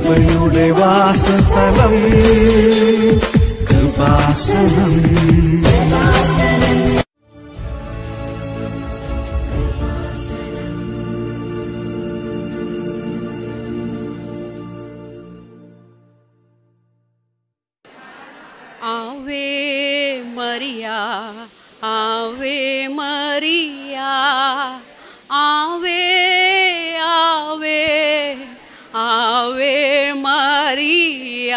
കൃപയുടെ വാസസ്ഥലം കൃപാസനം ആവേ മറിയ ആവേ മറിയ ആവേ ആവേ ആവേ മറിയ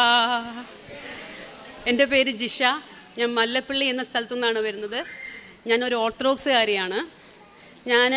എൻ്റെ പേര് ജിഷ ഞാൻ മല്ലപ്പള്ളി എന്ന സ്ഥലത്തു നിന്നാണ് വരുന്നത് ഞാനൊരു ഓർത്തഡോക്സുകാരിയാണ് ഞാൻ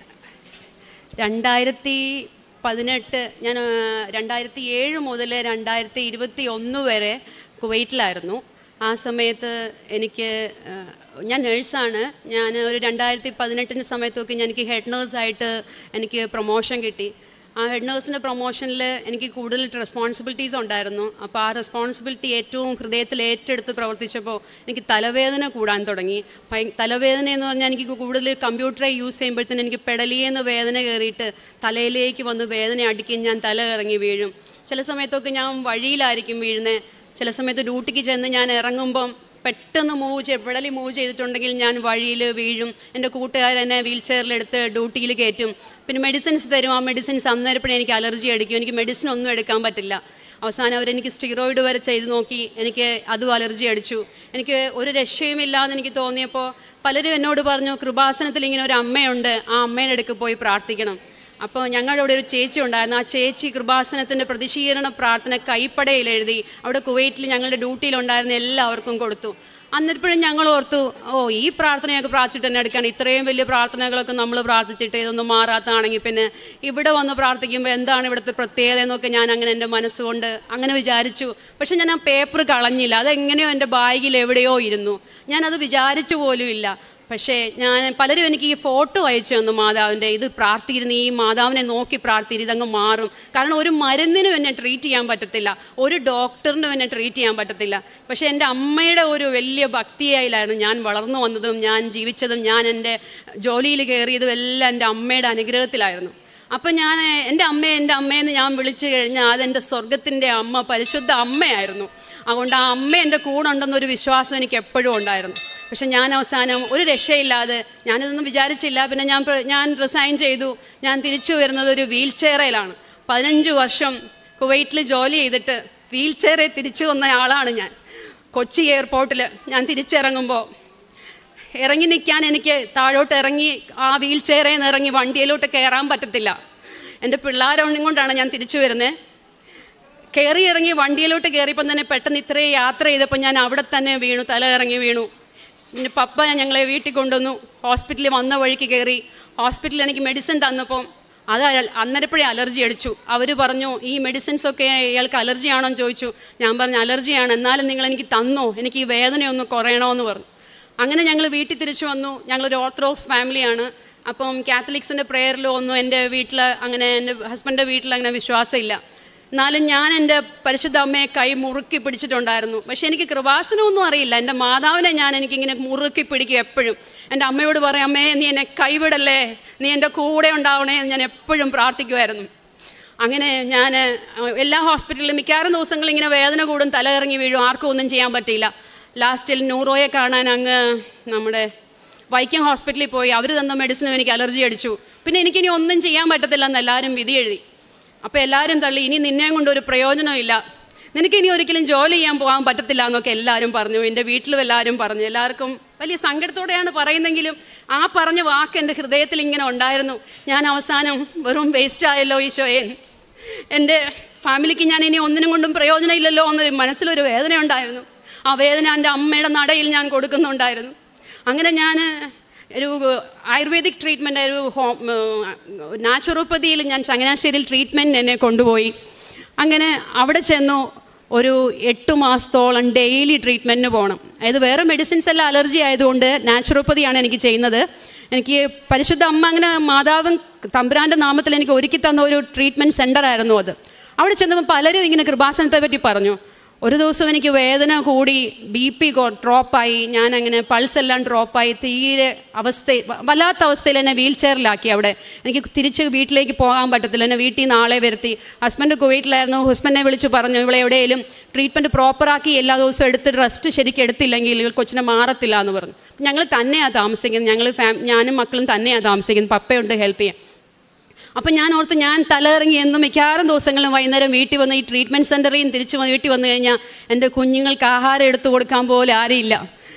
രണ്ടായിരത്തി പതിനെട്ട് ഞാൻ ആ, രണ്ടായിരത്തി ഏഴ് മുതൽ രണ്ടായിരത്തി ഇരുപത്തി ഒന്ന് വരെ കുവൈറ്റിലായിരുന്നു ആ സമയത്ത് എനിക്ക് ആ, ഞാൻ നേഴ്സാണ് ഞാൻ ഒരു രണ്ടായിരത്തി പതിനെട്ടിന് സമയത്തൊക്കെ ഞാൻ എനിക്ക് ഹെഡ് നേഴ്സായിട്ട് എനിക്ക് പ്രൊമോഷൻ കിട്ടി ആ ഹെഡ് നേഴ്സിൻ്റെ പ്രൊമോഷനിൽ എനിക്ക് കൂടുതൽ റെസ്പോൺസിബിലിറ്റീസ് ഉണ്ടായിരുന്നു അപ്പോൾ ആ റെസ്പോൺസിബിലിറ്റി ഏറ്റവും ഹൃദയത്തിൽ ഏറ്റെടുത്ത് പ്രവർത്തിച്ചപ്പോൾ എനിക്ക് തലവേദന കൂടാൻ തുടങ്ങി ഭയ- തലവേദന എന്ന് പറഞ്ഞാൽ എനിക്ക് കൂടുതൽ കമ്പ്യൂട്ടറെ യൂസ് ചെയ്യുമ്പോഴത്തേന് എനിക്ക് പെടലിയെന്ന് വേദന കയറിയിട്ട് തലയിലേക്ക് വന്ന് വേദന അടിക്കും ഞാൻ തല ഇറങ്ങി വീഴും ചില സമയത്തൊക്കെ ഞാൻ വഴിയിലായിരിക്കും വീഴുന്നത് ചില സമയത്ത് ഡ്യൂട്ടിക്ക് ചെന്ന് ഞാൻ ഇറങ്ങുമ്പം പെട്ടെന്ന് മൂവ് ചെയ്ത് പിടലി മൂവ് ചെയ്തിട്ടുണ്ടെങ്കിൽ ഞാൻ വഴിയിൽ വീഴും എൻ്റെ കൂട്ടുകാരെന്നെ വീൽ ചെയറിലെടുത്ത് ഡ്യൂട്ടിയിൽ കയറ്റും പിന്നെ മെഡിസിൻസ് തരും ആ മെഡിസിൻസ് അന്നേരപ്പോഴേ എനിക്ക് അലർജി അടിക്കും എനിക്ക് മെഡിസിൻ ഒന്നും എടുക്കാൻ പറ്റില്ല അവസാനം അവരെനിക്ക് സ്റ്റിറോയിഡ് വരെ ചെയ്ത് നോക്കി എനിക്ക് അതും അലർജി അടിച്ചു എനിക്ക് ഒരു രക്ഷയുമില്ലാന്ന് എനിക്ക് തോന്നിയപ്പോൾ പലരും എന്നോട് പറഞ്ഞു കൃപാസനത്തിൽ ഇങ്ങനെ ഒരു അമ്മയുണ്ട് ആ അമ്മയുടെ അടുക്ക് പോയി പ്രാർത്ഥിക്കണം അപ്പോൾ ഞങ്ങളുടെ അവിടെ ഒരു ചേച്ചി ഉണ്ടായിരുന്നു ആ ചേച്ചി കൃപാസനത്തിൻ്റെ പ്രതിഷീകരണ പ്രാർത്ഥന കൈപ്പടയിൽ എഴുതി അവിടെ കുവൈറ്റിൽ ഞങ്ങളുടെ ഡ്യൂട്ടിയിലുണ്ടായിരുന്ന എല്ലാവർക്കും കൊടുത്തു അന്നിപ്പോഴും ഞങ്ങൾ ഓർത്തു ഓ ഈ പ്രാർത്ഥനയൊക്കെ പ്രാർത്ഥിച്ചിട്ട് തന്നെ എടുക്കാൻ ഇത്രയും വലിയ പ്രാർത്ഥനകളൊക്കെ നമ്മൾ പ്രാർത്ഥിച്ചിട്ട് ഇതൊന്നും മാറാത്തതാണെങ്കിൽ പിന്നെ ഇവിടെ വന്ന് പ്രാർത്ഥിക്കുമ്പോൾ എന്താണ് ഇവിടുത്തെ പ്രത്യേകത എന്നൊക്കെ ഞാൻ അങ്ങനെ എൻ്റെ മനസ്സുകൊണ്ട് അങ്ങനെ വിചാരിച്ചു പക്ഷെ ഞാൻ ആ പേപ്പർ കളഞ്ഞില്ല അതെങ്ങനെയോ എൻ്റെ ബാഗിൽ എവിടെയോ ഇരുന്നു ഞാനത് വിചാരിച്ചു പോലും ഇല്ല പക്ഷേ ഞാൻ പലരും എനിക്ക് ഈ ഫോട്ടോ അയച്ചു തന്നു മാതാവിൻ്റെ ഇത് പ്രാർത്ഥിയിരുന്ന ഈ മാതാവിനെ നോക്കി പ്രാർത്ഥിരി ഇതങ്ങ് മാറും കാരണം ഒരു മരുന്നിനും എന്നെ ട്രീറ്റ് ചെയ്യാൻ പറ്റത്തില്ല ഒരു ഡോക്ടറിനും എന്നെ ട്രീറ്റ് ചെയ്യാൻ പറ്റത്തില്ല പക്ഷേ എൻ്റെ അമ്മയുടെ ഒരു വലിയ ഭക്തിയായിലായിരുന്നു ഞാൻ വളർന്നു വന്നതും ഞാൻ ജീവിച്ചതും ഞാൻ എൻ്റെ ജോലിയിൽ കയറിയതും എല്ലാം എൻ്റെ അമ്മയുടെ അനുഗ്രഹത്തിലായിരുന്നു അപ്പം ഞാൻ എൻ്റെ അമ്മ എൻ്റെ അമ്മയെന്ന് ഞാൻ വിളിച്ചു കഴിഞ്ഞാൽ അതെൻ്റെ സ്വർഗത്തിൻ്റെ അമ്മ പരിശുദ്ധ അമ്മയായിരുന്നു അതുകൊണ്ട് ആ അമ്മ എൻ്റെ കൂടെ ഉണ്ടെന്നൊരു വിശ്വാസം എനിക്ക് എപ്പോഴും ഉണ്ടായിരുന്നു പക്ഷെ ഞാൻ അവസാനം ഒരു രക്ഷയില്ലാതെ ഞാനിതൊന്നും വിചാരിച്ചില്ല പിന്നെ ഞാൻ പ്ര- ഞാൻ റിസൈൻ ചെയ്തു ഞാൻ തിരിച്ചു വരുന്നത് ഒരു വീൽ ചെയറിലാണ് പതിനഞ്ച് വർഷം കുവൈറ്റിൽ ജോലി ചെയ്തിട്ട് വീൽ ചെയറിൽ തിരിച്ചു വന്ന ആളാണ് ഞാൻ കൊച്ചി എയർപോർട്ടിൽ ഞാൻ തിരിച്ചിറങ്ങുമ്പോൾ ഇറങ്ങി നിൽക്കാൻ എനിക്ക് താഴോട്ട് ഇറങ്ങി ആ വീൽ ചെയറിൽ നിന്ന് ഇറങ്ങി വണ്ടിയിലോട്ട് കയറാൻ പറ്റത്തില്ല എൻ്റെ പിള്ളേരൊന്നും കൊണ്ടാണ് ഞാൻ തിരിച്ചു വരുന്നത് കയറി ഇറങ്ങി വണ്ടിയിലോട്ട് കയറിയപ്പം തന്നെ പെട്ടെന്ന് ഇത്രയും യാത്ര ചെയ്തപ്പോൾ ഞാൻ അവിടെ തന്നെ വീണു തല ഇറങ്ങി വീണു പിന്നെ പപ്പ ഞങ്ങളെ വീട്ടിൽ കൊണ്ടുവന്നു ഹോസ്പിറ്റലിൽ വന്ന വഴിക്ക് കയറി ഹോസ്പിറ്റലിൽ എനിക്ക് മെഡിസിൻ തന്നപ്പം അത് അയാൾ- അന്നേരപ്പോഴേ അലർജി അടിച്ചു അവർ പറഞ്ഞു ഈ മെഡിസിൻസ് ഒക്കെ ഇയാൾക്ക് അലർജി ആണോ എന്ന് ചോദിച്ചു ഞാൻ പറഞ്ഞു അലർജിയാണ് എന്നാലും നിങ്ങൾ എനിക്ക് തന്നോ എനിക്ക് ഈ വേദനയൊന്ന് കുറയണമെന്ന് പറഞ്ഞു അങ്ങനെ ഞങ്ങൾ വീട്ടിൽ തിരിച്ചു വന്നു ഞങ്ങളൊരു ഓർത്തഡോക്സ് ഫാമിലിയാണ് അപ്പം കാത്തലിക്സിൻ്റെ പ്രേയറിലോ ഒന്നും എൻ്റെ വീട്ടിൽ അങ്ങനെ എൻ്റെ ഹസ്ബൻഡിൻ്റെ വീട്ടിൽ അങ്ങനെ വിശ്വാസമില്ല എന്നാലും ഞാൻ എൻ്റെ പരിശുദ്ധ അമ്മയെ കൈ മുറുക്കി പിടിച്ചിട്ടുണ്ടായിരുന്നു പക്ഷെ എനിക്ക് കൃപാസനമൊന്നും അറിയില്ല എൻ്റെ മാതാവിനെ ഞാൻ എനിക്കിങ്ങനെ മുറുക്കി പിടിക്കും എപ്പോഴും എൻ്റെ അമ്മയോട് പറയും അമ്മേ നീ എന്നെ കൈവിടല്ലേ നീ എൻ്റെ കൂടെ ഉണ്ടാവണേ എന്ന് ഞാൻ എപ്പോഴും പ്രാർത്ഥിക്കുമായിരുന്നു അങ്ങനെ ഞാൻ എല്ലാ ഹോസ്പിറ്റലിലും മിക്കവാറും ദിവസങ്ങളിൽ ഇങ്ങനെ വേദന കൂടും തല ഇറങ്ങി വീഴും ആർക്കും ഒന്നും ചെയ്യാൻ പറ്റിയില്ല ലാസ്റ്റിൽ നൂറോയെ കാണാൻ അങ്ങ് നമ്മുടെ വൈക്കം ഹോസ്പിറ്റലിൽ പോയി അവർ തന്ന മെഡിസിനും എനിക്ക് അലർജി അടിച്ചു പിന്നെ എനിക്കിനി ഒന്നും ചെയ്യാൻ പറ്റത്തില്ല എന്ന് എല്ലാവരും വിധി എഴുതി അപ്പോൾ എല്ലാവരും തള്ളി ഇനി നിന്നെയും കൊണ്ട് ഒരു പ്രയോജനമില്ല നിനക്ക് ഇനി ഒരിക്കലും ജോലി ചെയ്യാൻ പോകാൻ പറ്റത്തില്ല എന്നൊക്കെ എല്ലാവരും പറഞ്ഞു എൻ്റെ വീട്ടിലും എല്ലാവരും പറഞ്ഞു എല്ലാവർക്കും വലിയ സങ്കടത്തോടെയാണ് പറയുന്നെങ്കിലും ആ പറഞ്ഞ വാക്ക് എൻ്റെ ഹൃദയത്തിൽ ഇങ്ങനെ ഉണ്ടായിരുന്നു ഞാൻ അവസാനം വെറും വേസ്റ്റ് ആയല്ലോ ഈശോയെ എൻ്റെ ഫാമിലിക്ക് ഞാൻ ഇനി ഒന്നിനും കൊണ്ടും പ്രയോജനമില്ലല്ലോ എന്നൊരു മനസ്സിലൊരു വേദന ഉണ്ടായിരുന്നു ആ വേദന എൻ്റെ അമ്മയുടെ നടയിൽ ഞാൻ കൊടുക്കുന്നുണ്ടായിരുന്നു അങ്ങനെ ഞാൻ ഒരു ആയുർവേദിക് ട്രീറ്റ്മെൻ്റ് ഒരു ഹോം നാച്ചുറോപ്പതിയിൽ ഞാൻ ചങ്ങനാശ്ശേരിയിൽ ട്രീറ്റ്മെൻറ്റ് എന്നെ കൊണ്ടുപോയി അങ്ങനെ അവിടെ ചെന്നു ഒരു എട്ട് മാസത്തോളം ഡെയിലി ട്രീറ്റ്മെൻറ്റിന് പോകണം അതായത് വേറെ മെഡിസിൻസ് എല്ലാം അലർജി ആയതുകൊണ്ട് നാച്ചുറോപ്പതിയാണ് എനിക്ക് ചെയ്യുന്നത് എനിക്ക് പരിശുദ്ധ അമ്മ അങ്ങനെ മാതാവും തമ്പുരാൻ്റെ നാമത്തിൽ എനിക്ക് ഒരുക്കി തന്ന ഒരു ട്രീറ്റ്മെൻറ്റ് സെൻ്റർ ആയിരുന്നു അത് അവിടെ ചെന്നപ്പോൾ പലരും ഇങ്ങനെ കൃപാസനത്തെ പറ്റി പറഞ്ഞു ഒരു ദിവസം എനിക്ക് വേദന കൂടി ബി പി ഡ്രോപ്പായി ഞാൻ അങ്ങനെ പൾസ് എല്ലാം ഡ്രോപ്പായി തീരെ അവസ്ഥ വല്ലാത്ത അവസ്ഥയിൽ എന്നെ വീൽ ചെയറിലാക്കി അവിടെ എനിക്ക് തിരിച്ച് വീട്ടിലേക്ക് പോകാൻ പറ്റത്തില്ല എന്നെ വീട്ടിൽ നിന്ന് ആളെ വരുത്തി ഹസ്ബൻഡ് കുവൈറ്റിലായിരുന്നു ഹസ്ബൻഡിനെ വിളിച്ച് പറഞ്ഞു ഇവിടെ എവിടെയെങ്കിലും ട്രീറ്റ്മെൻറ്റ് പ്രോപ്പറാക്കി എല്ലാ ദിവസവും എടുത്ത് റെസ്റ്റ് ശരിക്കും എടുത്തില്ലെങ്കിൽ ഈ കൊച്ചിനെ മാറത്തില്ല എന്ന് പറഞ്ഞു ഞങ്ങൾ തന്നെയാണ് താമസിക്കുന്നത് ഞങ്ങൾ ഫാം ഞാനും മക്കളും തന്നെയാണ് താമസിക്കുന്നത് പപ്പയുണ്ട് ഹെൽപ്പ് ചെയ്യാൻ അപ്പം ഞാൻ ഓർത്ത് ഞാൻ തലയിറങ്ങി എന്നും മിക്കവാറും ദിവസങ്ങളും വൈകുന്നേരം വീട്ടിൽ വന്ന് ഈ ട്രീറ്റ്മെൻറ്റ് സെൻ്ററിൽ നിന്ന് തിരിച്ച് വന്ന് വീട്ടിൽ വന്നു കഴിഞ്ഞാൽ എൻ്റെ കുഞ്ഞുങ്ങൾക്ക് ആഹാരം എടുത്തു കൊടുക്കാൻ പോലും ആരുമില്ല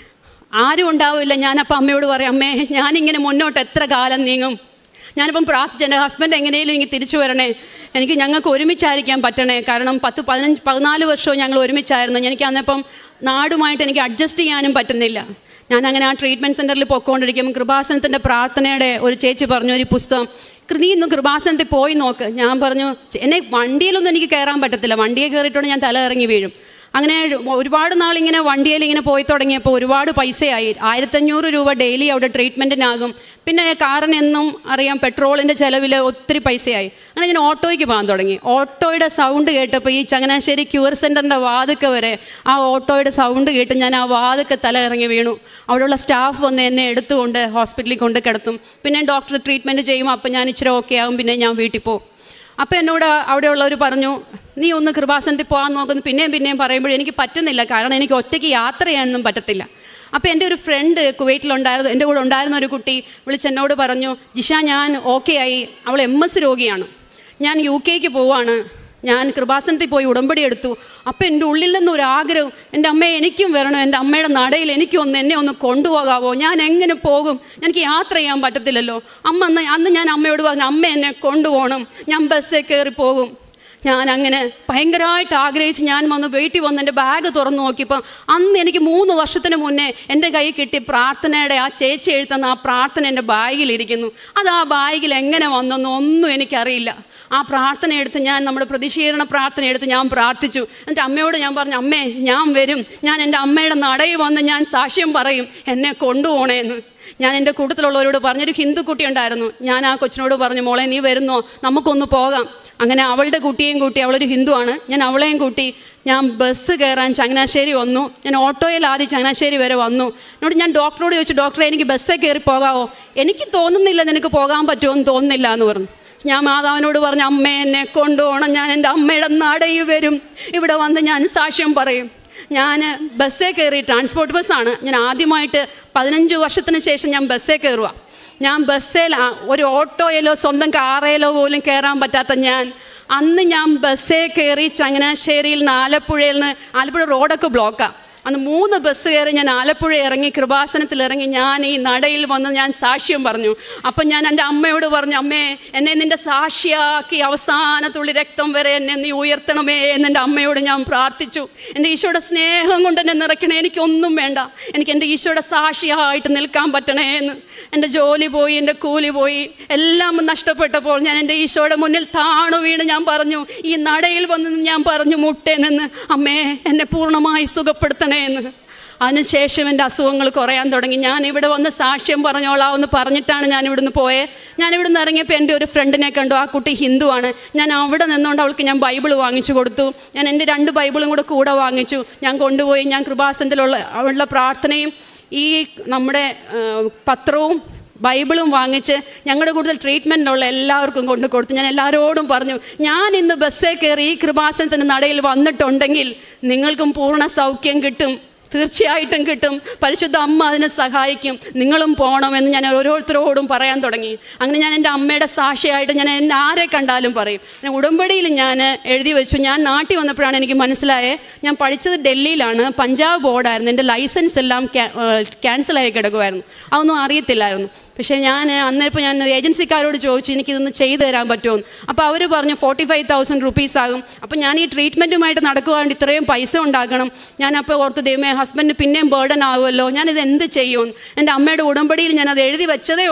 ആരും ഉണ്ടാവില്ല ഞാനപ്പം അമ്മയോട് പറയും അമ്മേ ഞാനിങ്ങനെ മുന്നോട്ട് എത്ര കാലം നീങ്ങും ഞാനിപ്പം പ്രാർത്ഥിച്ചു എൻ്റെ ഹസ്ബൻഡ് എങ്ങനെയും ഇങ്ങനെ തിരിച്ചു വരണേ എനിക്ക് ഞങ്ങൾക്ക് ഒരുമിച്ചായിരിക്കാൻ പറ്റണേ കാരണം പത്ത് പതിനഞ്ച് പതിനാല് വർഷവും ഞങ്ങൾ ഒരുമിച്ചായിരുന്നു എനിക്ക് അന്നപ്പം നാടുമായിട്ട് എനിക്ക് അഡ്ജസ്റ്റ് ചെയ്യാനും പറ്റുന്നില്ല ഞാൻ അങ്ങനെ ആ ട്രീറ്റ്മെൻറ്റ് സെൻറ്ററിൽ പൊയ്ക്കൊണ്ടിരിക്കും കൃപാസനത്തിൻ്റെ പ്രാർത്ഥനയുടെ ഒരു ചേച്ചി പറഞ്ഞു ഒരു പുസ്തകം നീ ഇന്ന് കൃപാസനത്തിൽ പോയി നോക്ക് ഞാൻ പറഞ്ഞു എന്നെ വണ്ടിയിലൊന്നും എനിക്ക് കയറാൻ പറ്റത്തില്ല വണ്ടിയെ കയറിയിട്ടുണ്ട് ഞാൻ തല ഇറങ്ങി വീഴും അങ്ങനെ ഒരുപാട് നാളിങ്ങനെ വണ്ടിയിൽ ഇങ്ങനെ പോയി തുടങ്ങിയപ്പോൾ ഒരുപാട് പൈസയായി ആയിരത്തഞ്ഞൂറ് രൂപ ഡെയിലി അവിടെ ട്രീറ്റ്മെൻറ്റിനാകും പിന്നെ കാറിന് എന്നും അറിയാം പെട്രോളിൻ്റെ ചിലവിൽ ഒത്തിരി പൈസയായി അങ്ങനെ ഞാൻ ഓട്ടോയ്ക്ക് പോകാൻ തുടങ്ങി ഓട്ടോയുടെ സൗണ്ട് കേട്ടപ്പോൾ ഈ ചങ്ങനാശ്ശേരി ക്യൂർ സെൻറ്ററിൻ്റെ വാതുക്ക വരെ ആ ഓട്ടോയുടെ സൗണ്ട് കേട്ട് ഞാൻ ആ വാതുക്ക തല ഇറങ്ങി വീണു അവിടെയുള്ള സ്റ്റാഫ് വന്ന് എന്നെ എടുത്തുകൊണ്ട് ഹോസ്പിറ്റലിൽ കൊണ്ട് കിടത്തും പിന്നെ ഡോക്ടർ ട്രീറ്റ്മെൻറ്റ് ചെയ്യും അപ്പം ഞാൻ ഇച്ചിരി ഓക്കെ ആകും പിന്നെ ഞാൻ വീട്ടിൽ പോകും അപ്പോൾ എന്നോട് അവിടെയുള്ളവർ പറഞ്ഞു നീ ഒന്ന് കൃപാസനത്തിൽ പോകാൻ നോക്കുന്നു പിന്നെയും പിന്നെയും പറയുമ്പോൾ എനിക്ക് പറ്റുന്നില്ല കാരണം എനിക്ക് ഒറ്റയ്ക്ക് യാത്ര ചെയ്യാനൊന്നും പറ്റത്തില്ല അപ്പോൾ എൻ്റെ ഒരു ഫ്രണ്ട് കുവൈറ്റിലുണ്ടായിരുന്നു എൻ്റെ കൂടെ ഉണ്ടായിരുന്ന ഒരു കുട്ടി വിളിച്ച് എന്നോട് പറഞ്ഞു ജിഷ ഞാൻ ഓക്കെ ആയി അവൾ എം എസ് രോഗിയാണ് ഞാൻ യു കെക്ക് പോവാണ് ഞാൻ കൃപാസനത്തിൽ പോയി ഉടമ്പടി എടുത്തു അപ്പം എൻ്റെ ഉള്ളിൽ നിന്ന് ഒരു ആഗ്രഹം എൻ്റെ അമ്മയെ എനിക്കും വരണം എൻ്റെ അമ്മയുടെ നടയിൽ എനിക്കും ഒന്ന് എന്നെ ഒന്ന് കൊണ്ടുപോകാവോ ഞാൻ എങ്ങനെ പോകും എനിക്ക് യാത്ര ചെയ്യാൻ പറ്റത്തില്ലല്ലോ അമ്മ അന്ന് അന്ന് ഞാൻ അമ്മയോട് പറഞ്ഞു അമ്മ എന്നെ കൊണ്ടുപോകണം ഞാൻ ബസ്സിൽ കയറി പോകും ഞാൻ അങ്ങനെ ഭയങ്കരമായിട്ട് ആഗ്രഹിച്ച് ഞാൻ വന്ന് വീട്ടിൽ വന്ന് എൻ്റെ ബാഗ് തുറന്നു നോക്കിയപ്പോൾ അന്ന് എനിക്ക് മൂന്ന് വർഷത്തിന് മുന്നേ എൻ്റെ കയ്യിൽ കിട്ടിയ പ്രാർത്ഥനയുടെ ആ ചേച്ചി എഴുതുന്ന ആ പ്രാർത്ഥന എൻ്റെ ബാഗിലിരിക്കുന്നു അത് ആ ബാഗിൽ എങ്ങനെ വന്നെന്ന് ഒന്നും എനിക്കറിയില്ല ആ പ്രാർത്ഥന എടുത്ത് ഞാൻ നമ്മുടെ പ്രതിഷീകരണ പ്രാർത്ഥന എടുത്ത് ഞാൻ പ്രാർത്ഥിച്ചു എന്നിട്ട് അമ്മയോട് ഞാൻ പറഞ്ഞു അമ്മേ ഞാൻ വരും ഞാൻ എൻ്റെ അമ്മയുടെ നടയിൽ വന്ന് ഞാൻ സാക്ഷ്യം പറയും എന്നെ കൊണ്ടുപോകണേന്ന് ഞാൻ എൻ്റെ കൂട്ടത്തിലുള്ളവരോട് പറഞ്ഞൊരു ഹിന്ദു കുട്ടി ഉണ്ടായിരുന്നു ഞാൻ ആ കൊച്ചിനോട് പറഞ്ഞു മോളെ നീ വരുന്നോ നമുക്കൊന്ന് പോകാം അങ്ങനെ അവളുടെ കുട്ടിയെയും കൂട്ടി അവളൊരു ഹിന്ദുവാണ് ഞാൻ അവളെയും കൂട്ടി ഞാൻ ബസ് കയറാൻ ചങ്ങനാശ്ശേരി വന്നു ഞാൻ ഓട്ടോയിൽ ആദ്യം ചങ്ങനാശ്ശേരി വരെ വന്നു എന്നോട് ഞാൻ ഡോക്ടറോട് ചോദിച്ചു ഡോക്ടറെ എനിക്ക് ബസ്സിൽ കയറി പോകാമോ എനിക്ക് തോന്നുന്നില്ല നിനക്ക് പോകാൻ പറ്റുമെന്ന് തോന്നുന്നില്ല എന്ന് പറഞ്ഞു ഞാൻ മാതാവിനോട് പറഞ്ഞു അമ്മ എന്നെ കൊണ്ടുപോകണം ഞാൻ എൻ്റെ അമ്മയുടെ നടയിൽ വരും ഇവിടെ വന്ന് ഞാൻ സാക്ഷ്യം പറയും ഞാൻ ബസ്സിൽ കയറി ട്രാൻസ്പോർട്ട് ബസ്സാണ് ഞാൻ ആദ്യമായിട്ട് പതിനഞ്ച് വർഷത്തിന് ശേഷം ഞാൻ ബസ്സിൽ കയറുക ഞാൻ ബസ്സിൽ ആ- ഒരു ഓട്ടോയിലോ സ്വന്തം കാറയിലോ പോലും കയറാൻ പറ്റാത്ത ഞാൻ അന്ന് ഞാൻ ബസ്സിൽ കയറി ചങ്ങനാശ്ശേരിയിൽ നിന്ന് ആലപ്പുഴയിൽ നിന്ന് ആലപ്പുഴ റോഡൊക്കെ ബ്ലോക്കാണ് അന്ന് മൂന്ന് ബസ് കയറി ഞാൻ ആലപ്പുഴ ഇറങ്ങി കൃപാസനത്തിൽ ഇറങ്ങി ഞാൻ ഈ നടയിൽ വന്ന് ഞാൻ സാക്ഷ്യം പറഞ്ഞു അപ്പം ഞാൻ എൻ്റെ അമ്മയോട് പറഞ്ഞു അമ്മേ എന്നെ നിൻ്റെ സാക്ഷിയാക്കി അവസാനത്തുള്ളി രക്തം വരെ എന്നെ നീ ഉയർത്തണമേ എന്ന് എൻ്റെ അമ്മയോട് ഞാൻ പ്രാർത്ഥിച്ചു എൻ്റെ ഈശോയുടെ സ്നേഹം കൊണ്ട് എന്നെ നിറയ്ക്കണേ എനിക്കൊന്നും വേണ്ട എനിക്ക് എൻ്റെ ഈശോയുടെ സാക്ഷിയായിട്ട് നിൽക്കാൻ പറ്റണേ എന്ന് എൻ്റെ ജോലി പോയി എൻ്റെ കൂലി പോയി എല്ലാം നഷ്ടപ്പെട്ടപ്പോൾ ഞാൻ എൻ്റെ ഈശോയുടെ മുന്നിൽ താണു വീണ് ഞാൻ പറഞ്ഞു ഈ നടയിൽ വന്ന് ഞാൻ പറഞ്ഞു മുട്ടേ നിന്ന് അമ്മേ എന്നെ പൂർണ്ണമായി സുഖപ്പെടുത്തണേ എന്ന് അതിനുശേഷം എൻ്റെ അസുഖങ്ങൾ കുറയാൻ തുടങ്ങി ഞാൻ ഇവിടെ വന്ന് സാക്ഷ്യം പറഞ്ഞോളാം എന്ന് പറഞ്ഞിട്ടാണ് ഞാൻ ഇവിടുന്ന് പോയത് ഞാൻ ഇവിടുന്ന് ഇറങ്ങിയപ്പോൾ എൻ്റെ ഒരു ഫ്രണ്ടിനെ കണ്ടു ആ കുട്ടി ഹിന്ദുവാണ് ഞാൻ അവിടെ നിന്നുകൊണ്ട് അവൾക്ക് ഞാൻ ബൈബിൾ വാങ്ങിച്ചു കൊടുത്തു ഞാൻ എൻ്റെ രണ്ട് ബൈബിളും കൂടെ കൂടെ വാങ്ങിച്ചു ഞാൻ കൊണ്ടുപോയി ഞാൻ കൃപാസനത്തിലുള്ള ഉള്ള പ്രാർത്ഥനയും ഈ നമ്മുടെ ആ, പത്രവും ബൈബിളും വാങ്ങിച്ച് ഞങ്ങളുടെ കൂടുതൽ ട്രീറ്റ്മെൻറ്റിനുള്ള എല്ലാവർക്കും കൊണ്ടു കൊടുത്തു ഞാൻ എല്ലാവരോടും പറഞ്ഞു ഞാൻ ഇന്ന് ബസ്സിൽ കയറി ഈ കൃപാസനത്തിൻ്റെ നടയിൽ വന്നിട്ടുണ്ടെങ്കിൽ നിങ്ങൾക്കും പൂർണ്ണ സൗഖ്യം കിട്ടും തീർച്ചയായിട്ടും കിട്ടും പരിശുദ്ധ അമ്മ അതിനെ സഹായിക്കും നിങ്ങളും പോകണമെന്ന് ഞാൻ ഓരോരുത്തരോടും പറയാൻ തുടങ്ങി അങ്ങനെ ഞാൻ എൻ്റെ അമ്മയുടെ സാക്ഷിയായിട്ട് ഞാൻ എന്നെ ആരെ കണ്ടാലും പറയും ഞാൻ ഉടമ്പടിയിൽ ഞാൻ എഴുതി വെച്ചു ഞാൻ നാട്ടിൽ വന്നപ്പോഴാണ് എനിക്ക് മനസ്സിലായത് ഞാൻ പഠിച്ചത് ഡൽഹിയിലാണ് പഞ്ചാബ് ബോർഡായിരുന്നു എൻ്റെ ലൈസൻസ് എല്ലാം ക്യാൻസലായി കിടക്കുമായിരുന്നു അതൊന്നും അറിയത്തില്ലായിരുന്നു പക്ഷേ ഞാൻ അന്നേരപ്പോൾ ഞാൻ ഏജൻസിക്കാരോട് ചോദിച്ചു എനിക്കിതൊന്ന് ചെയ്തു തരാൻ പറ്റുമോ അപ്പോൾ അവർ പറഞ്ഞു ഫോർട്ടി ഫൈവ് തൗസൻഡ് റുപ്പീസ് ആകും അപ്പോൾ ഞാൻ ഈ ട്രീറ്റ്മെൻറ്റുമായിട്ട് നടക്കുവാണ്ട് ഇത്രയും പൈസ ഉണ്ടാക്കണം ഞാൻ അപ്പോൾ ഓർത്ത് ദൈവമേ ഹസ്ബൻഡ് പിന്നെയും ബേർഡൻ ആവുമല്ലോ ഞാനിത് എന്ത് ചെയ്യും എൻ്റെ അമ്മയുടെ ഉടമ്പടിയിൽ ഞാൻ അത് എഴുതി വെച്ചതേ ഉള്ളൂ